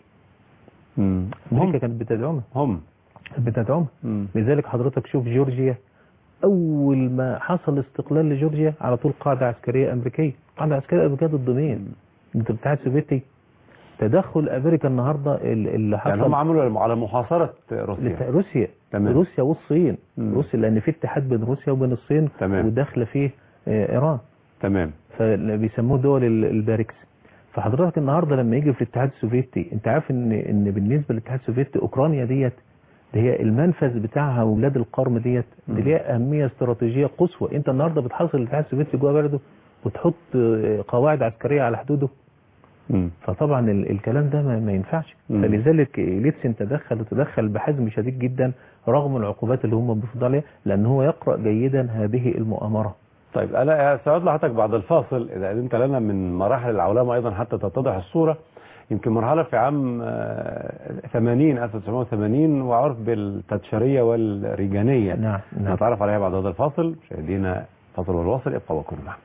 مم. امريكا هم كانت بتدعمها هم كانت بتدعمها مم. لذلك حضرتك شوف جورجيا اول ما حصل استقلال لجورجيا على طول قاعده عسكريه امريكيه قاعده عسكريه امريكيه ضد مين ضد الاتحاد السوفيتي تدخل امريكا النهارده ال- اللي حصل يعني هم عملوا على محاصرة روسيا لت- روسيا تمام. روسيا والصين مم. روسيا لان في اتحاد بين روسيا وبين الصين تمام. وداخله فيه آه، ايران تمام فبيسموه دول ال- الباركس فحضرتك النهارده لما يجي في الاتحاد السوفيتي انت عارف ان ان بالنسبه للاتحاد السوفيتي اوكرانيا ديت ده هي المنفذ بتاعها وبلاد القرم ديت دي ليها اهميه استراتيجيه قصوى انت النهارده بتحاصر الاتحاد السوفيتي جوه بلده وتحط آه، قواعد عسكريه على حدوده مم. فطبعا ال- الكلام ده ما, ما ينفعش مم. فلذلك ليتسن تدخل وتدخل بحزم شديد جدا رغم العقوبات اللي هم بيفرضوا عليها لان هو يقرا جيدا هذه المؤامره طيب انا سأعود لحضرتك بعد الفاصل اذا اذنت لنا من مراحل العولمه ايضا حتى تتضح الصوره يمكن مرحله في عام آه، 80 1980 وعرف بالتتشريه والريجانيه نعم نعم نتعرف عليها بعد هذا الفاصل مشاهدينا فاصل والواصل ابقوا وكونوا معنا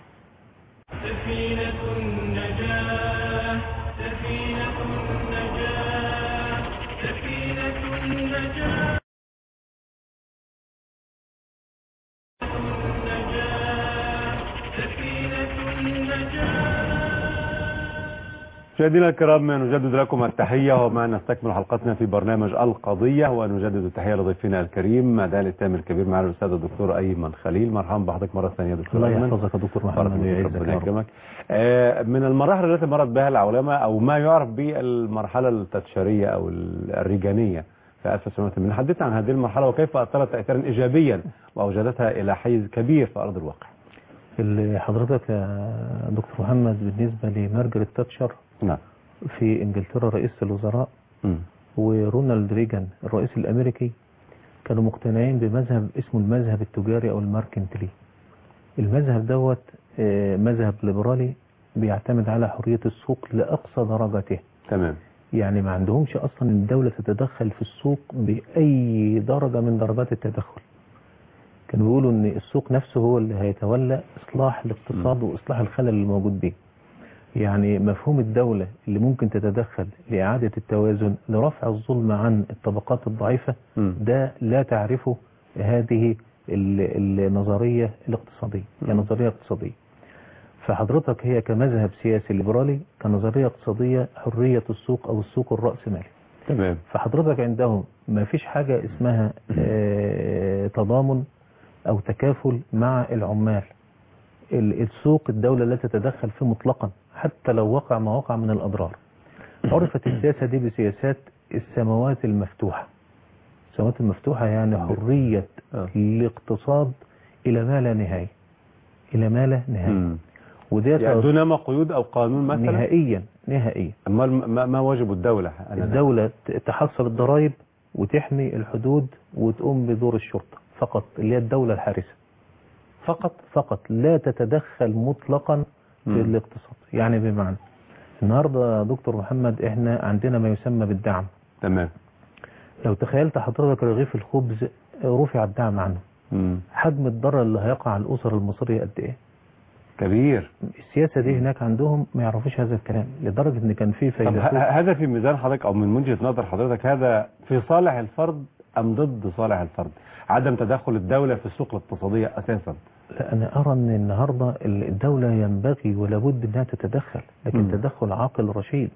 سفينة النجاة سفينة النجاة سفينة النجاة النجاة سفينة النجاة مشاهدينا الكرام نجدد لكم التحية وما نستكمل حلقتنا في برنامج القضية ونجدد التحية لضيفنا الكريم ده الإسلام الكبير معنا الأستاذ الدكتور أيمن خليل مرحبا بحضرتك مرة ثانية دكتور الله أيمن يحفظك يا دكتور بارك محمد الله فيك، ويعزك ربنا يا رب يكرمك آه، من المراحل التي مرت بها العولمة أو ما يعرف بالمرحلة التتشرية أو الريجانية في 1980 حدثنا عن هذه المرحلة وكيف أثرت تأثيرا إيجابيا وأوجدتها إلى حيز كبير في أرض الواقع اللي حضرتك يا دكتور محمد بالنسبه لمارجريت تاتشر نعم في انجلترا رئيسه الوزراء مم. ورونالد ريجان الرئيس الامريكي كانوا مقتنعين بمذهب اسمه المذهب التجاري او الماركنتلي المذهب دوت آه، مذهب ليبرالي بيعتمد على حرية السوق لأقصى درجته تمام يعني ما عندهمش أصلا إن الدولة تتدخل في السوق بأي درجة من درجات التدخل كانوا بيقولوا إن السوق نفسه هو اللي هيتولى إصلاح الاقتصاد وإصلاح الخلل اللي موجود به يعني مفهوم الدولة اللي ممكن تتدخل لإعادة التوازن لرفع الظلم عن الطبقات الضعيفة مم. ده لا تعرفه هذه ال- النظرية الاقتصادية هي مم. نظرية اقتصادية فحضرتك هي كمذهب سياسي ليبرالي كنظرية اقتصادية حرية السوق أو السوق الرأسمالي تمام فحضرتك عندهم ما فيش حاجة اسمها آه، تضامن أو تكافل مع العمال ال- السوق الدولة لا تتدخل فيه مطلقا حتى لو وقع ما وقع من الأضرار عرفت السياسة دي بسياسات السماوات المفتوحة السماوات المفتوحة يعني حرية آه. الاقتصاد إلى ما لا نهاية إلى ما لا نهاية مم. وده يعني دون ما قيود أو قانون مثلا نهائيا نهائيا أما ما, ما واجب الدولة أنا الدولة ت- تحصل الضرائب وتحمي الحدود وتقوم بدور الشرطة فقط اللي هي الدولة الحارسة فقط فقط لا تتدخل مطلقا في مم. الاقتصاد يعني بمعنى النهاردة يا دكتور محمد احنا عندنا ما يسمى بالدعم تمام لو تخيلت حضرتك رغيف الخبز رفع الدعم عنه مم. حجم الضرر اللي هيقع على الأسر المصرية قد ايه كبير السياسة دي هناك عندهم ما يعرفوش هذا الكلام لدرجة ان كان في طب ه- فيلسوف هذا في ميزان حضرتك او من وجهة نظر حضرتك هذا في صالح الفرد ام ضد صالح الفرد عدم تدخل الدولة في السوق الاقتصادية اساسا لا انا ارى ان النهاردة الدولة ينبغي ولابد انها تتدخل لكن مم. تدخل عاقل رشيد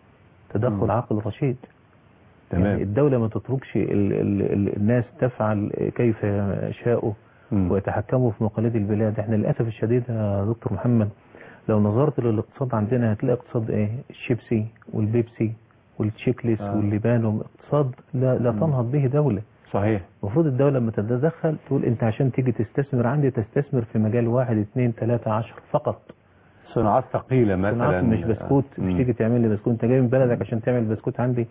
تدخل مم. عاقل رشيد تمام. يعني الدولة ما تتركش ال ال ال الناس تفعل كيف شاءوا مم. ويتحكموا في مقاليد البلاد احنا للأسف الشديد يا دكتور محمد لو نظرت للاقتصاد عندنا هتلاقي اقتصاد ايه الشيبسي والبيبسي والتشيكلس آه. واللبان اقتصاد لا, لا مم. تنهض به دولة صحيح المفروض الدولة لما تتدخل تقول انت عشان تيجي تستثمر عندي تستثمر في مجال واحد اثنين ثلاثة عشر فقط صناعات ثقيلة مثلا صناعات مش بسكوت مش مم. تيجي تعمل لي بسكوت انت جاي من بلدك عشان تعمل بسكوت عندي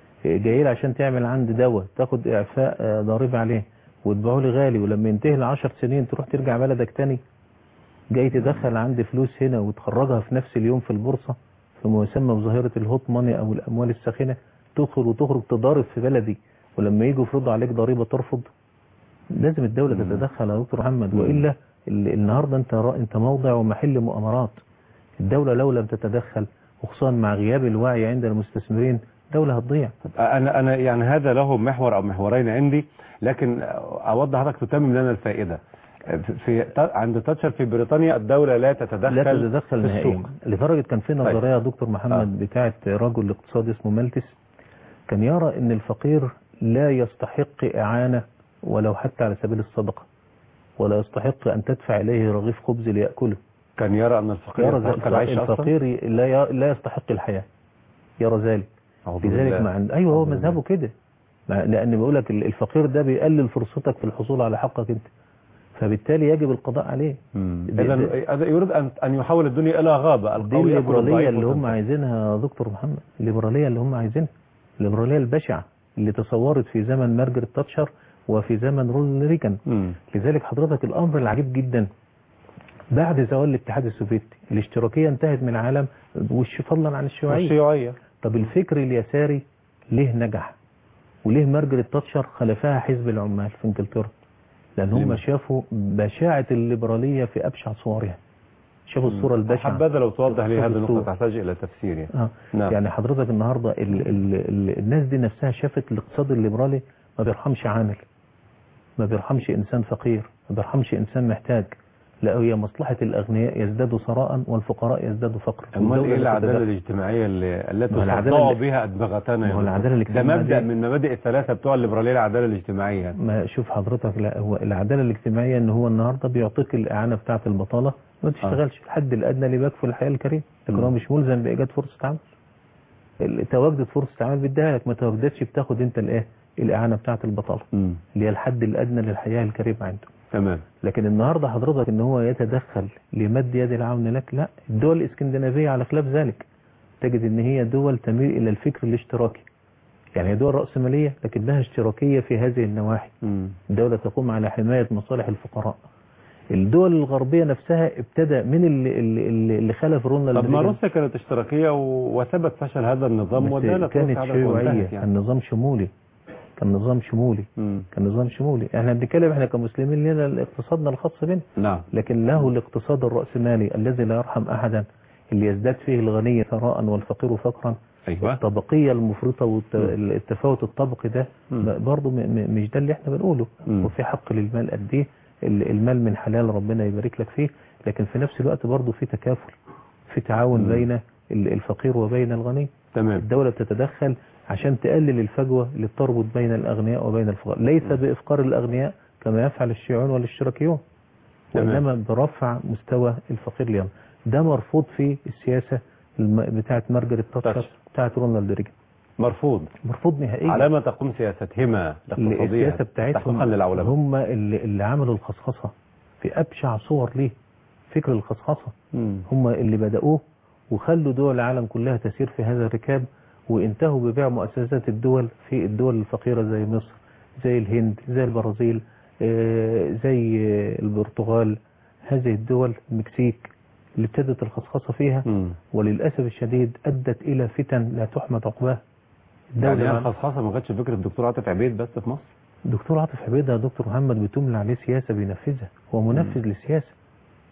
جاي لي عشان تعمل عندي دواء تاخد اعفاء آه، ضريبه عليه وتبيعه لي غالي ولما ينتهي ل 10 سنين تروح ترجع بلدك تاني جاي تدخل عندي فلوس هنا وتخرجها في نفس اليوم في البورصه في ما يسمى بظاهره الهوت ماني او الاموال الساخنه تدخل وتخرج تضارب في بلدي ولما يجوا يفرضوا عليك ضريبه ترفض لازم الدوله مم. تتدخل يا دكتور محمد مم. والا ال- النهارده انت را- انت موضع ومحل مؤامرات الدوله لو لم تتدخل وخصوصا مع غياب الوعي عند المستثمرين دولة هتضيع انا انا يعني هذا له محور او محورين عندي لكن اوضح حضرتك تتمم لنا الفائده في في- عند تاتشر في بريطانيا الدوله لا تتدخل لا تتدخل في نهائيا السوق لدرجة كان في نظرية يا دكتور محمد بتاعة رجل اقتصادي اسمه مالتس كان يرى ان الفقير لا يستحق اعانة ولو حتى على سبيل الصدقة ولا يستحق ان تدفع اليه رغيف خبز ليأكله كان يرى ان الفقير يرى يستحق ذلك العيش اصلا الفقير لا ي- لا يستحق الحياة يرى ذلك أعوذ لذلك بالله. ما عند ايوه هو أعوذ بالله. مذهبه كده مع- لان بيقول لك ال- الفقير ده بيقلل فرصتك في الحصول على حقك انت فبالتالي يجب القضاء عليه دي- اذا إذا يريد ان ان يحول الدنيا الى غابه دي القوي يأكل الليبرالية الضعيف اللي هم وتنتهي. عايزينها يا دكتور محمد الليبرالية اللي هم عايزينها الليبرالية البشعة اللي تصورت في زمن مارجريت تاتشر وفي زمن رونالد ريجن مم. لذلك حضرتك الأمر العجيب جدا بعد زوال الاتحاد السوفيتي الاشتراكية انتهت من العالم وش فضلا عن الشيوعية والشيوعيه طب الفكر اليساري ليه نجح وليه مارجريت تاتشر خلفها حزب العمال في انجلترا لان هم لما؟ شافوا بشاعة الليبرالية في ابشع صورها شافوا الصورة البشعة حبذا لو توضح لي شوف هذه النقطه الصورة. تحتاج الى تفسير يعني. آه. نعم. يعني حضرتك النهاردة ال ال ال الناس دي نفسها شافت الاقتصاد الليبرالي ما بيرحمش عامل ما بيرحمش انسان فقير ما بيرحمش انسان محتاج لا هي مصلحة الاغنياء يزدادوا ثراء والفقراء يزدادوا فقرا امال والدولة ايه العداله تتدخل. الاجتماعيه اللي التي ما هو العدالة تصدع اللي- بها ادمغتنا ما يا هو دكتور؟ العدالة ده الاجتماعية مبدا دي- من مبادئ الثلاثه بتوع الليبراليه العداله الاجتماعيه ما شوف حضرتك لا هو العدالة الاجتماعية ان هو النهاردة بيعطيك الإعانة بتاعة البطالة ما تشتغلش الحد الأدنى اللي بيكفي الحياة الكريمة لكن هو مم. مش ملزم بإيجاد فرصة عمل ال- تواجدت فرصة عمل بيديها لك ما تواجدتش بتاخد انت الايه الإعانة بتاعة البطالة مم. اللي هي الحد الأدنى للحياة الكريمة عنده تمام لكن النهاردة حضرتك ان هو يتدخل لمد يد العون لك لا الدول الاسكندنافية على خلاف ذلك تجد ان هي دول تميل الى الفكر الاشتراكي يعني هي دول رأسمالية لكنها اشتراكية في هذه النواحي مم. الدولة تقوم على حماية مصالح الفقراء الدول الغربية نفسها ابتدى من اللي, اللي, اللي خلف رونالد طب ما ريجن. روسيا كانت اشتراكيه و- وثبت فشل هذا النظام بس ودالت كانت روسيا على شيوعية وانتهت كان يعني. نظام شمولي كان نظام شمولي مم. كان نظام شمولي احنا بنتكلم احنا كمسلمين لنا اقتصادنا الخاص بنا نعم لكن له الاقتصاد الرأسمالي الذي لا يرحم أحدا اللي يزداد فيه الغني ثراء والفقير فقرا ايوه الطبقية المفرطة والتفاوت الطبقي ده مم. برضه م- م- مش ده اللي احنا بنقوله مم. وفي حق للمال قد ايه ال- المال من حلال ربنا يبارك لك فيه لكن في نفس الوقت برضه في تكافل في تعاون مم. بين ال- الفقير وبين الغني تمام الدولة بتتدخل عشان تقلل الفجوة اللي بتربط بين الأغنياء وبين الفقراء ليس بإفقار الأغنياء كما يفعل الشيوعيون والاشتراكيون تمام. وإنما برفع مستوى الفقير اليوم ده مرفوض في السياسة الم- بتاعة مارجريت تاتشر تاتشر. بتاعة رونالد ريجن مرفوض مرفوض نهائيا على ما تقوم سياستهما الاقتصاديه السياسة بتاعتهم تحقيقا للعولمه هم اللي, اللي عملوا الخصخصة في أبشع صور ليه فكر الخصخصة مم. هم اللي بدأوه وخلوا دول العالم كلها تسير في هذا الركاب وانتهوا ببيع مؤسسات الدول في الدول الفقيرة زي مصر زي الهند زي البرازيل آه، زي آه، البرتغال هذه الدول المكسيك اللي ابتدت الخصخصة فيها مم. وللأسف الشديد أدت إلى فتن لا تحمد عقباها يعني الدولة هي الخصخصه ما كانتش فكره الدكتور عاطف عبيد بس في مصر دكتور عاطف عبيدة دكتور محمد بتملى عليه سياسة بينفذها هو منفذ للسياسة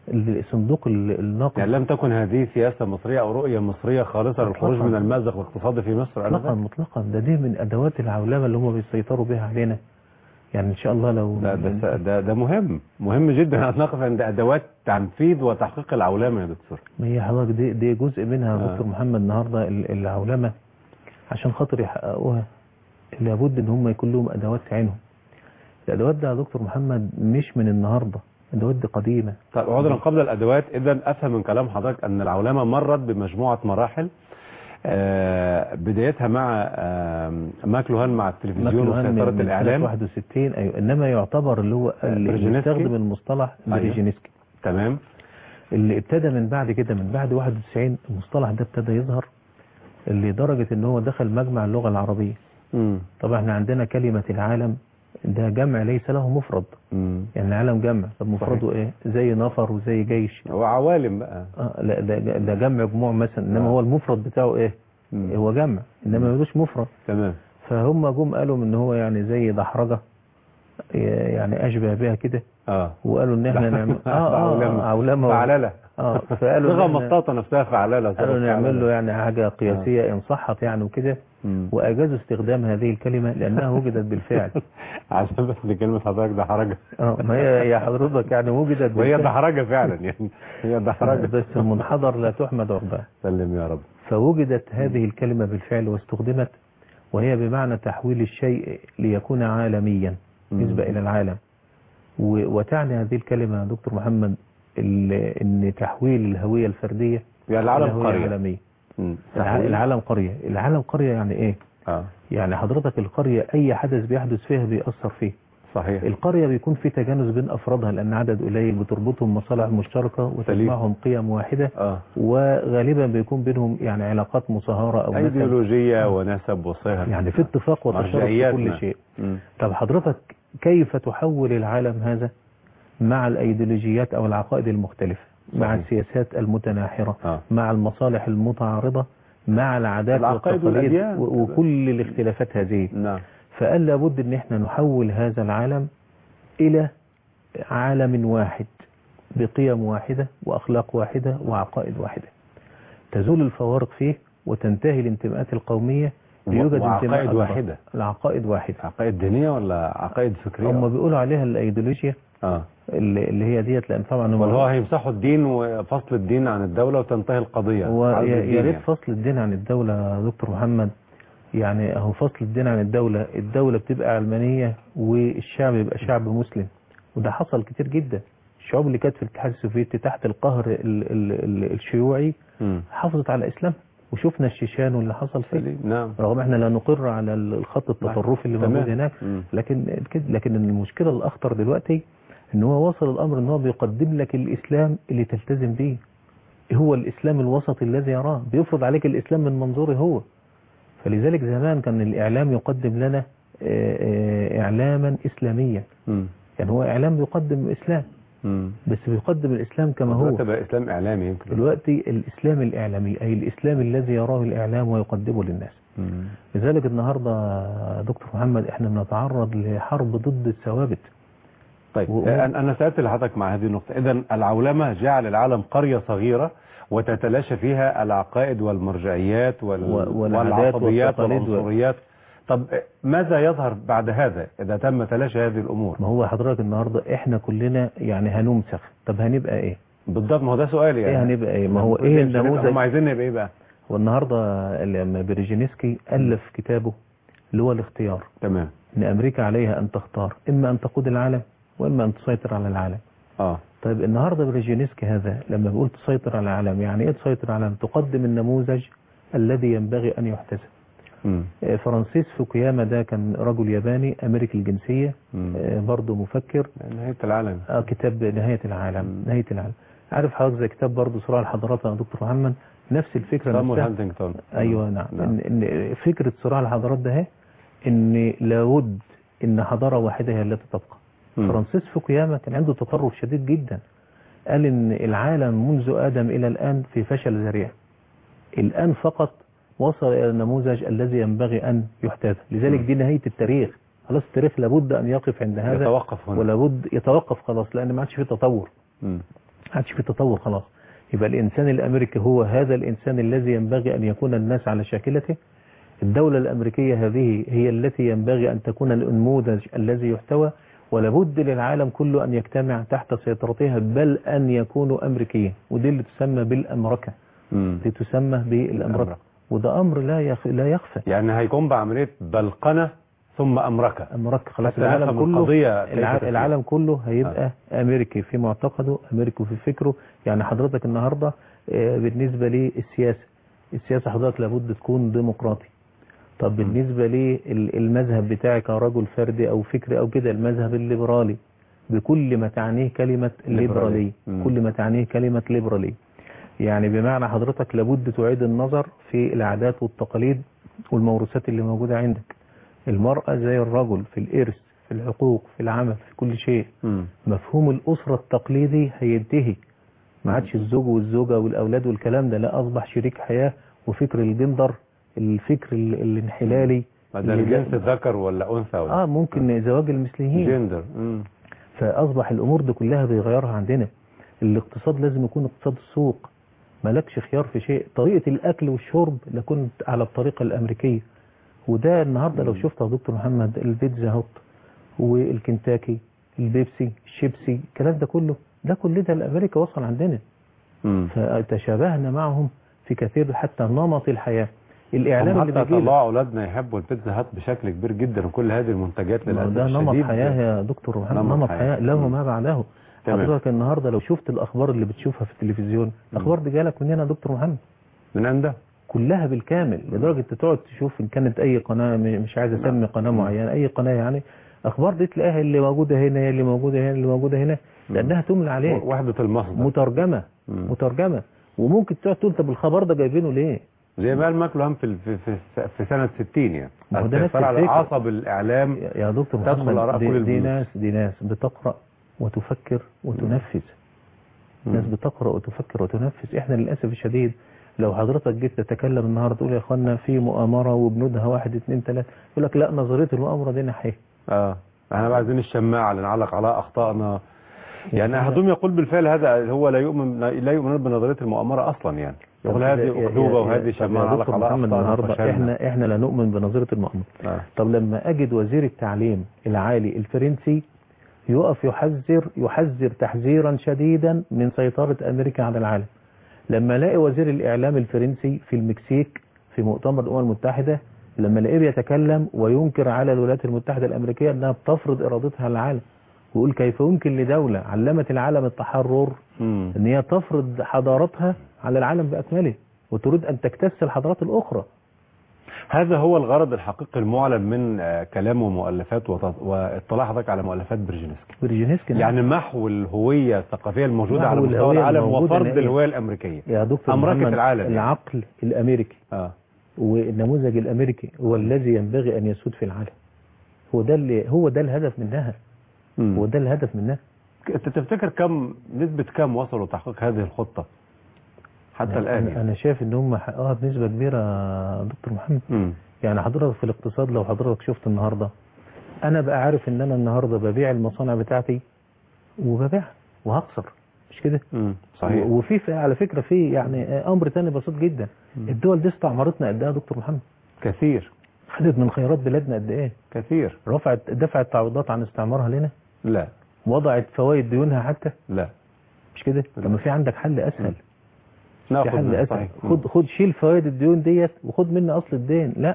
الصندوق ال- النقد يعني لم تكن هذه سياسة مصرية أو رؤية مصرية خالصة للخروج إطلاقاً. من المأزق الاقتصادي في مصر مطلقا آنذاك؟ مطلقا ده دي من ادوات العولمه اللي هم بيسيطروا بها علينا يعني ان شاء الله لو ده, ده, ده, ده مهم مهم جدا أن نقف عند أدوات تنفيذ وتحقيق العولمة يا دكتور ما هي حضرتك دي, دي جزء منها آه. يا دكتور محمد النهارده ال- العولمه عشان خاطر يحققوها لابد ان هم يكون لهم ادوات تعينهم الادوات ده يا دكتور محمد مش من النهارده الادوات دي قديمه طيب عذرا قبل الأدوات إذا أفهم من كلام حضرتك أن العولمة مرت بمجموعة مراحل آه، بدايتها مع آه، ماكلوهان مع التلفزيون مكلوهان من- وسيطرة من سنة الإعلام 61 ايوه انما يعتبر اللي هو اللي برجينسكي؟ بيستخدم المصطلح أيوة. بريجينسكي تمام اللي ابتدى من بعد كده من بعد 91 المصطلح ده ابتدى يظهر لدرجة ان هو دخل مجمع اللغة العربية مم. طبعا احنا عندنا كلمة العالم ده جمع ليس له مفرد مم. يعني العالم جمع طب مفرده ايه زي نفر وزي جيش هو عوالم بقى آه لا ده, ده جمع جموع مثلا انما آه. هو المفرد بتاعه ايه مم. هو جمع انما ملوش مفرد تمام فهم جم قالوا ان هو يعني زي دحرجة يعني اشبه بها كده اه وقالوا ان احنا نعمل اه اه عولمة. عولمه فعلالة اه فقالوا صيغة إن إحنا- مطاطة نفسها فعلالة صيغة قالوا نعمل فعلالة. له يعني حاجة قياسية إن صحت يعني وكده مم. وأجازوا استخدام هذه الكلمة لأنها وجدت بالفعل عشان بس دي كلمة حضرتك ده حرجة اه ما هي يا حضرتك يعني وجدت وهي بالفعل ده حرجة فعلا يعني هي ده حرجة بس المنحدر لا تحمد عقباه سلم يا رب فوجدت هذه الكلمة بالفعل واستخدمت وهي بمعنى تحويل الشيء ليكون عالميا مم. نسبة إلى العالم و- وتعني هذه الكلمة يا دكتور محمد ال- ان تحويل الهوية الفردية يعني العالم إلى هوية قرية عالمية مم. الع- العالم قرية العالم قرية يعني ايه اه يعني حضرتك القرية اي حدث بيحدث فيها بيأثر فيه صحيح القرية بيكون في تجانس بين افرادها لان عدد قليل بتربطهم مصالح مشتركة وتجمعهم قيم واحدة اه وغالبا بيكون بينهم يعني علاقات مصاهرة او نسب ايديولوجية ونسب وصهر يعني في اتفاق وتشارك في مرجعيات كل ما. شيء مم. طب حضرتك كيف تحول العالم هذا مع الايديولوجيات او العقائد المختلفة مع صحيح. السياسات المتناحرة اه مع المصالح المتعارضة مع العادات العقائد والتقاليد والأديان. و- وكل الاختلافات هذه نعم فقال لابد ان احنا نحول هذا العالم الى عالم واحد بقيم واحدة واخلاق واحدة وعقائد واحدة تزول الفوارق فيه وتنتهي الانتماءات القومية ليوجد انتماء وعقائد أكبر. واحدة العقائد واحدة عقائد دينية ولا عقائد فكرية هم بيقولوا عليها الايديولوجيا اه اللي اللي هي ديت لان طبعا هم ولا هو هيمسحوا الدين وفصل الدين عن الدولة وتنتهي القضية هو عرض يا الدين يا ريت يعني. فصل الدين عن الدولة يا دكتور محمد يعني اهو فصل الدين عن الدولة الدولة بتبقى علمانية والشعب يبقى شعب مسلم وده حصل كتير جدا الشعوب اللي كانت في الاتحاد السوفيتي تحت القهر ال ال ال الشيوعي مم. حافظت على اسلام وشفنا الشيشان واللي حصل فيه سليم. نعم رغم احنا لا نقر على الخط التطرفي اللي تمام. موجود هناك مم. لكن كده- لكن المشكله الاخطر دلوقتي ان هو وصل الامر ان هو بيقدم لك الاسلام اللي تلتزم بيه هو الاسلام الوسط الذي يراه بيفرض عليك الاسلام من منظوره هو فلذلك زمان كان الاعلام يقدم لنا آه، آه، اعلاما اسلاميا مم. يعني هو اعلام بيقدم اسلام مم. بس بيقدم الاسلام كما هو دلوقتي بقى اسلام اعلامي يمكن دلوقتي الاسلام الاعلامي اي الاسلام الذي يراه الاعلام ويقدمه للناس مم. لذلك النهارده دكتور محمد احنا بنتعرض لحرب ضد الثوابت طيب و- آه، انا أنا سالت لحضرتك مع هذه النقطه اذا العولمه جعل العالم قريه صغيره وتتلاشى فيها العقائد والمرجعيات وال... و- والعادات والعصبيات والتقاليد و- والعنصريات طب آه، ماذا يظهر بعد هذا اذا تم تلاشى هذه الامور ما هو حضرتك النهارده احنا كلنا يعني هنمسخ طب هنبقى ايه بالضبط ما هو ده سؤالي يعني ايه هنبقى ايه ما هو ايه هم النموذج عايزين نبقى ايه بقى والنهارده لما بريجينسكي الف كتابه اللي هو الاختيار تمام ان امريكا عليها ان تختار اما ان تقود العالم واما ان تسيطر على العالم اه طيب النهارده بريجينسكي هذا لما بيقول تسيطر على العالم يعني ايه تسيطر على العالم تقدم النموذج الذي ينبغي ان يحتسب مم. آه، فرانسيس فوكوياما ده كان رجل ياباني امريكي الجنسيه مم. آه، برضه مفكر نهايه العالم آه كتاب نهايه العالم مم. نهايه العالم عارف حضرتك زي كتاب برضه صراع الحضارات يا دكتور محمد نفس الفكره سامويل نفسها هانتنجتون ايوه نعم, نعم. إن, ان فكره صراع الحضارات ده اهي ان لابد ان حضاره واحده هي التي تبقى مم. فرانسيس فوكوياما كان عنده تطرف شديد جدا قال ان العالم منذ ادم الى الان في فشل ذريع الان فقط وصل الى النموذج الذي ينبغي ان يحتذى لذلك مم. دي نهايه التاريخ خلاص التاريخ لابد ان يقف عند هذا يتوقف هنا ولابد يتوقف خلاص لان ما عادش فيه تطور مم. ما عادش في تطور خلاص يبقى الإنسان الأمريكي هو هذا الإنسان الذي ينبغي أن يكون الناس على شاكلته الدولة الأمريكية هذه هي التي ينبغي أن تكون النموذج الذي يحتوى ولابد للعالم كله أن يجتمع تحت سيطرتها بل أن يكونوا أمريكيين ودي اللي تسمى بالأمركة مم. اللي تسمى بالأمركة الأمركة. وده أمر لا يخ... لا يخفى يعني هيقوم بعملية بلقنة ثم أمركة أمركة خلاص حتى العالم نفهم كله القضية كيف الع... تسير. العالم كله هيبقى أمريكي في معتقده أمريكي في فكره يعني حضرتك النهاردة آه، بالنسبة للسياسة السياسة حضرتك لابد تكون ديمقراطي طب بالنسبة للمذهب بتاعك كرجل فردي أو فكري أو كده المذهب الليبرالي بكل ما تعنيه كلمة ليبرالي. ليبرالي مم. كل ما تعنيه كلمة ليبرالي يعني بمعنى حضرتك لابد تعيد النظر في العادات والتقاليد والموروثات اللي موجودة عندك المرأة زي الرجل في الإرث في الحقوق في العمل في كل شيء مم. مفهوم الأسرة التقليدي هينتهي ما عادش الزوج والزوجة والأولاد والكلام ده لا أصبح شريك حياة وفكر الجندر الفكر ال- الانحلالي ما ده اللي الجنس لا- ذكر ولا أنثى ولا اه ممكن زواج المثليين جندر مم. فأصبح الأمور دي كلها بيغيرها عندنا الاقتصاد لازم يكون اقتصاد السوق مالكش خيار في شيء طريقة الأكل والشرب لكنت على الطريقة الأمريكية وده النهاردة لو شفت يا دكتور محمد البيتزا هوت والكنتاكي البيبسي الشيبسي الكلام ده كله ده كل ده الأمريكا وصل عندنا مم. فتشابهنا معهم في كثير حتى نمط الحياة الإعلام هم اللي حتى بيجي لك. طلعوا أولادنا يحبوا البيتزا هات بشكل كبير جدا وكل هذه المنتجات ما هو للأسف ده نمط الشديد حياة يا دكتور محمد نمط نمط حياة. حياة له مم. ما بعده تمام. حضرتك النهارده لو شفت الأخبار اللي بتشوفها في التلفزيون الأخبار دي جالك منين يا دكتور محمد من عنده كلها بالكامل لدرجة تقعد تشوف إن كانت أي قناة م- مش عايز أسمي قناة معينة أي قناة يعني أخبار دي تلاقيها اللي موجودة هنا هي اللي موجودة هنا اللي موجودة هنا لأنها تملى عليك وحدة المصدر مترجمة مم. مترجمة وممكن تقعد تقول طب الخبر ده جايبينه ليه؟ زي ما قال ماكلوهام في في في, في سنة 60 يعني ما هو ده نفس السيطرة على الفكرة. عصب الإعلام يا- يا دكتور تدخل محمد آراء دي, كل دي البيوت. ناس دي ناس بتقرأ وتفكر وتنفذ ناس بتقرأ وتفكر وتنفذ احنا للأسف الشديد لو حضرتك جيت تتكلم النهارده تقول يا اخوانا في مؤامرة وبنودها واحد اتنين تلاتة يقول لك لا نظرية المؤامرة دي ناحية اه احنا بقى عايزين الشماعة اللي نعلق على أخطائنا يعني يعني أحدهم يقول بالفعل هذا هو لا يؤمن لا يؤمن بنظرية المؤامرة أصلا يعني يقول طب هذه يا- يا- أكذوبة يا- وهذه طب شماعة يا نعلق دكتور على محمد أخطائنا النهارده وفشلنا. احنا احنا لا نؤمن بنظرية المؤامرة آه. طب لما اجد وزير التعليم العالي الفرنسي يقف يحذر يحذر تحذيرا شديدا من سيطرة امريكا على العالم لما الاقي وزير الاعلام الفرنسي في المكسيك في مؤتمر الامم المتحدة لما الاقيه بيتكلم وينكر على الولايات المتحدة الامريكية انها بتفرض ارادتها على العالم ويقول كيف يمكن لدولة علمت العالم التحرر مم. ان هي تفرض حضارتها على العالم باكمله وتريد ان تكتس الحضارات الاخرى هذا هو الغرض الحقيقي المعلن من آه، كلام ومؤلفات وت- واطلاع حضرتك على مؤلفات برجينسكي برجينسكي نعم. يعني محو الهوية الثقافية الموجودة محو على مستوى الهوية العالم الموجودة وفرض نهائياً. الهوية الأمريكية يا دكتور أمركة محمد العالم يعني. العقل الامريكي اه والنموذج الامريكي هو الذي ينبغي ان يسود في العالم هو ده اللي هو ده الهدف منها مم. هو ده الهدف منها انت تفتكر كم نسبة كم وصلوا لتحقيق هذه الخطة حتى الآن انا يعني. أنا شايف ان هم حققوها بنسبه كبيره يا دكتور محمد مم. يعني حضرتك في الاقتصاد لو حضرتك شفت النهارده انا بقى عارف ان انا النهارده ببيع المصانع بتاعتي وببيعها وهخسر مش كده مم. صحيح و- وفي في- على فكره في يعني امر تاني بسيط جدا الدول دي استعمرتنا قد ايه يا دكتور محمد كثير خدت من خيرات بلادنا قد ايه كثير رفعت دفعت تعويضات عن استعمارها لنا لا وضعت فوائد ديونها حتى لا مش كده طب ما في عندك حل اسهل في ناخذ حل من- اسهل صحيح. خد خد شيل فوائد الديون ديت وخد مني اصل الدين لا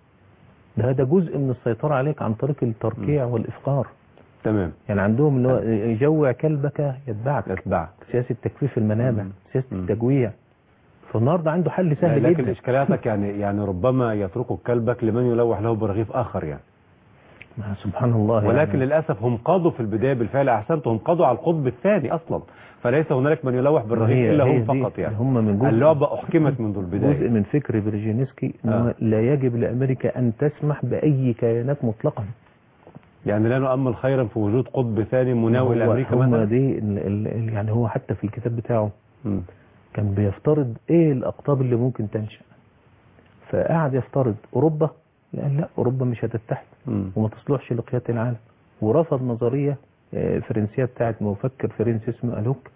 ده ده جزء من السيطره عليك عن طريق التركيع والافقار تمام يعني عندهم اللي هو يجوع كلبك يتبعك اتبعك سياسه تكفيف المنابع مم. سياسه مم. التجويع فالنهارده عنده حل سهل لكن جدا اشكالاتك يعني يعني ربما يتركك كلبك لمن يلوح له برغيف اخر يعني ما سبحان الله ولكن يعني. للاسف هم قادوا في البدايه بالفعل احسنت هم قادوا على القطب الثاني اصلا فليس هنالك من يلوح بالرغيف هي- الا هي هم دي فقط يعني هم من جزء اللعبه احكمت منذ جزء البدايه من فكر برجينسكي ان آه. هو لا يجب لامريكا ان تسمح باي كيانات مطلقا يعني لا نؤمل خيرا في وجود قطب ثاني مناوئ هو- لامريكا هم مثلا دي ال ال يعني هو حتى في الكتاب بتاعه مم. كان بيفترض ايه الاقطاب اللي ممكن تنشا فقعد يفترض اوروبا قال لا اوروبا مش هتتحد مم. وما تصلحش لقياده العالم ورفض نظريه آه، فرنسيه بتاعت مفكر فرنسي اسمه الوك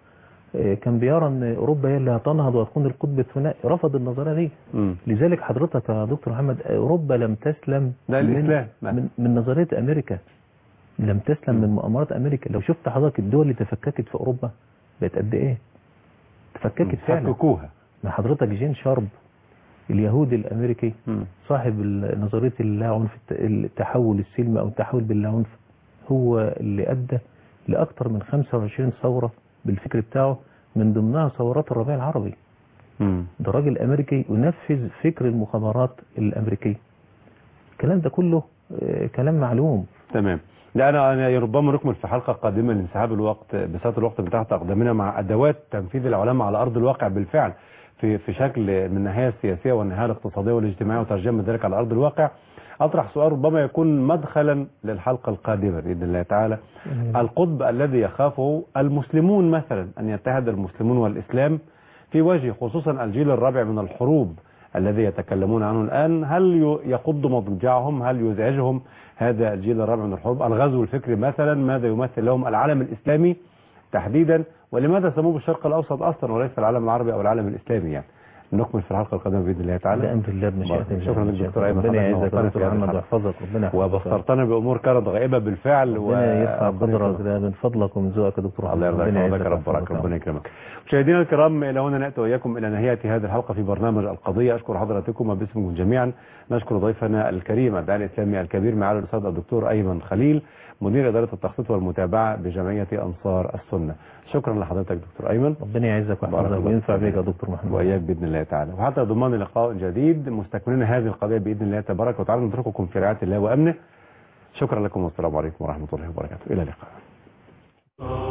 آه، كان بيرى ان اوروبا هي اللي هتنهض وهتكون القطب الثنائي رفض النظريه دي مم. لذلك حضرتك يا دكتور محمد اوروبا لم تسلم ده من- الإسلام. نعم. من, من نظريه امريكا لم تسلم من مؤامرات امريكا لو شفت حضرتك الدول اللي تفككت في اوروبا بقت قد ايه تفككت فعلا فككوها ما حضرتك جين شارب اليهودي الامريكي مم. صاحب ال- نظريه اللا عنف الت- التحول السلمي او التحول باللا عنف هو اللي ادى لاكثر من 25 ثوره بالفكر بتاعه من ضمنها ثورات الربيع العربي مم. ده راجل امريكي ينفذ فكر المخابرات الامريكيه الكلام ده كله آه، كلام معلوم تمام لا انا انا ربما نكمل في حلقه قادمه لانسحاب الوقت بساعه الوقت من تحت اقدامنا مع ادوات تنفيذ العلماء على ارض الواقع بالفعل في في شكل من الناحيه السياسيه والناحيه الاقتصاديه والاجتماعيه وترجمه ذلك على ارض الواقع اطرح سؤال ربما يكون مدخلا للحلقه القادمه باذن الله تعالى القطب الذي يخافه المسلمون مثلا ان يتحد المسلمون والاسلام في وجه خصوصا الجيل الرابع من الحروب الذي يتكلمون عنه الآن هل ي- يقض مضجعهم هل يزعجهم هذا الجيل الرابع من الحروب الغزو الفكري مثلا ماذا يمثل لهم العالم الإسلامي تحديدا ولماذا سموه بالشرق الأوسط أصلا وليس العالم العربي أو العالم الإسلامي يعني نكمل في الحلقة القادمة بإذن الله تعالى بأمر الله بمشيئة الله شكرا لك دكتور أيمن ربنا حضرتك يعزك يا نورتنا دكتور في هذه محمد الحلقة. ويحفظك ربنا يحفظك وبصرتنا بأمور كانت غائبة بالفعل ربنا يرفع وربنا قدرك يكرمك. ده من فضلك ومن ذوقك يا دكتور الله محمد. يرضى ربنا عليك يعزك رب ويحفظك. ربنا يكرمك مشاهدينا الكرام الى هنا ناتي واياكم الى نهايه هذه الحلقه في برنامج القضيه اشكر حضراتكم وباسمكم جميعا نشكر ضيفنا الكريم الداعي الاسلامي الكبير معالي الاستاذ الدكتور ايمن خليل مدير اداره التخطيط والمتابعه بجمعيه انصار السنه شكرا لحضرتك دكتور ايمن ربنا يعزك بارك ويحفظك الله وينفع فيك. بك يا دكتور محمد واياك باذن الله تعالى وحتى ضمان لقاء جديد مستكملين هذه القضيه باذن الله تبارك وتعالى نترككم في رعايه الله وامنه شكرا لكم والسلام عليكم ورحمه الله وبركاته الى اللقاء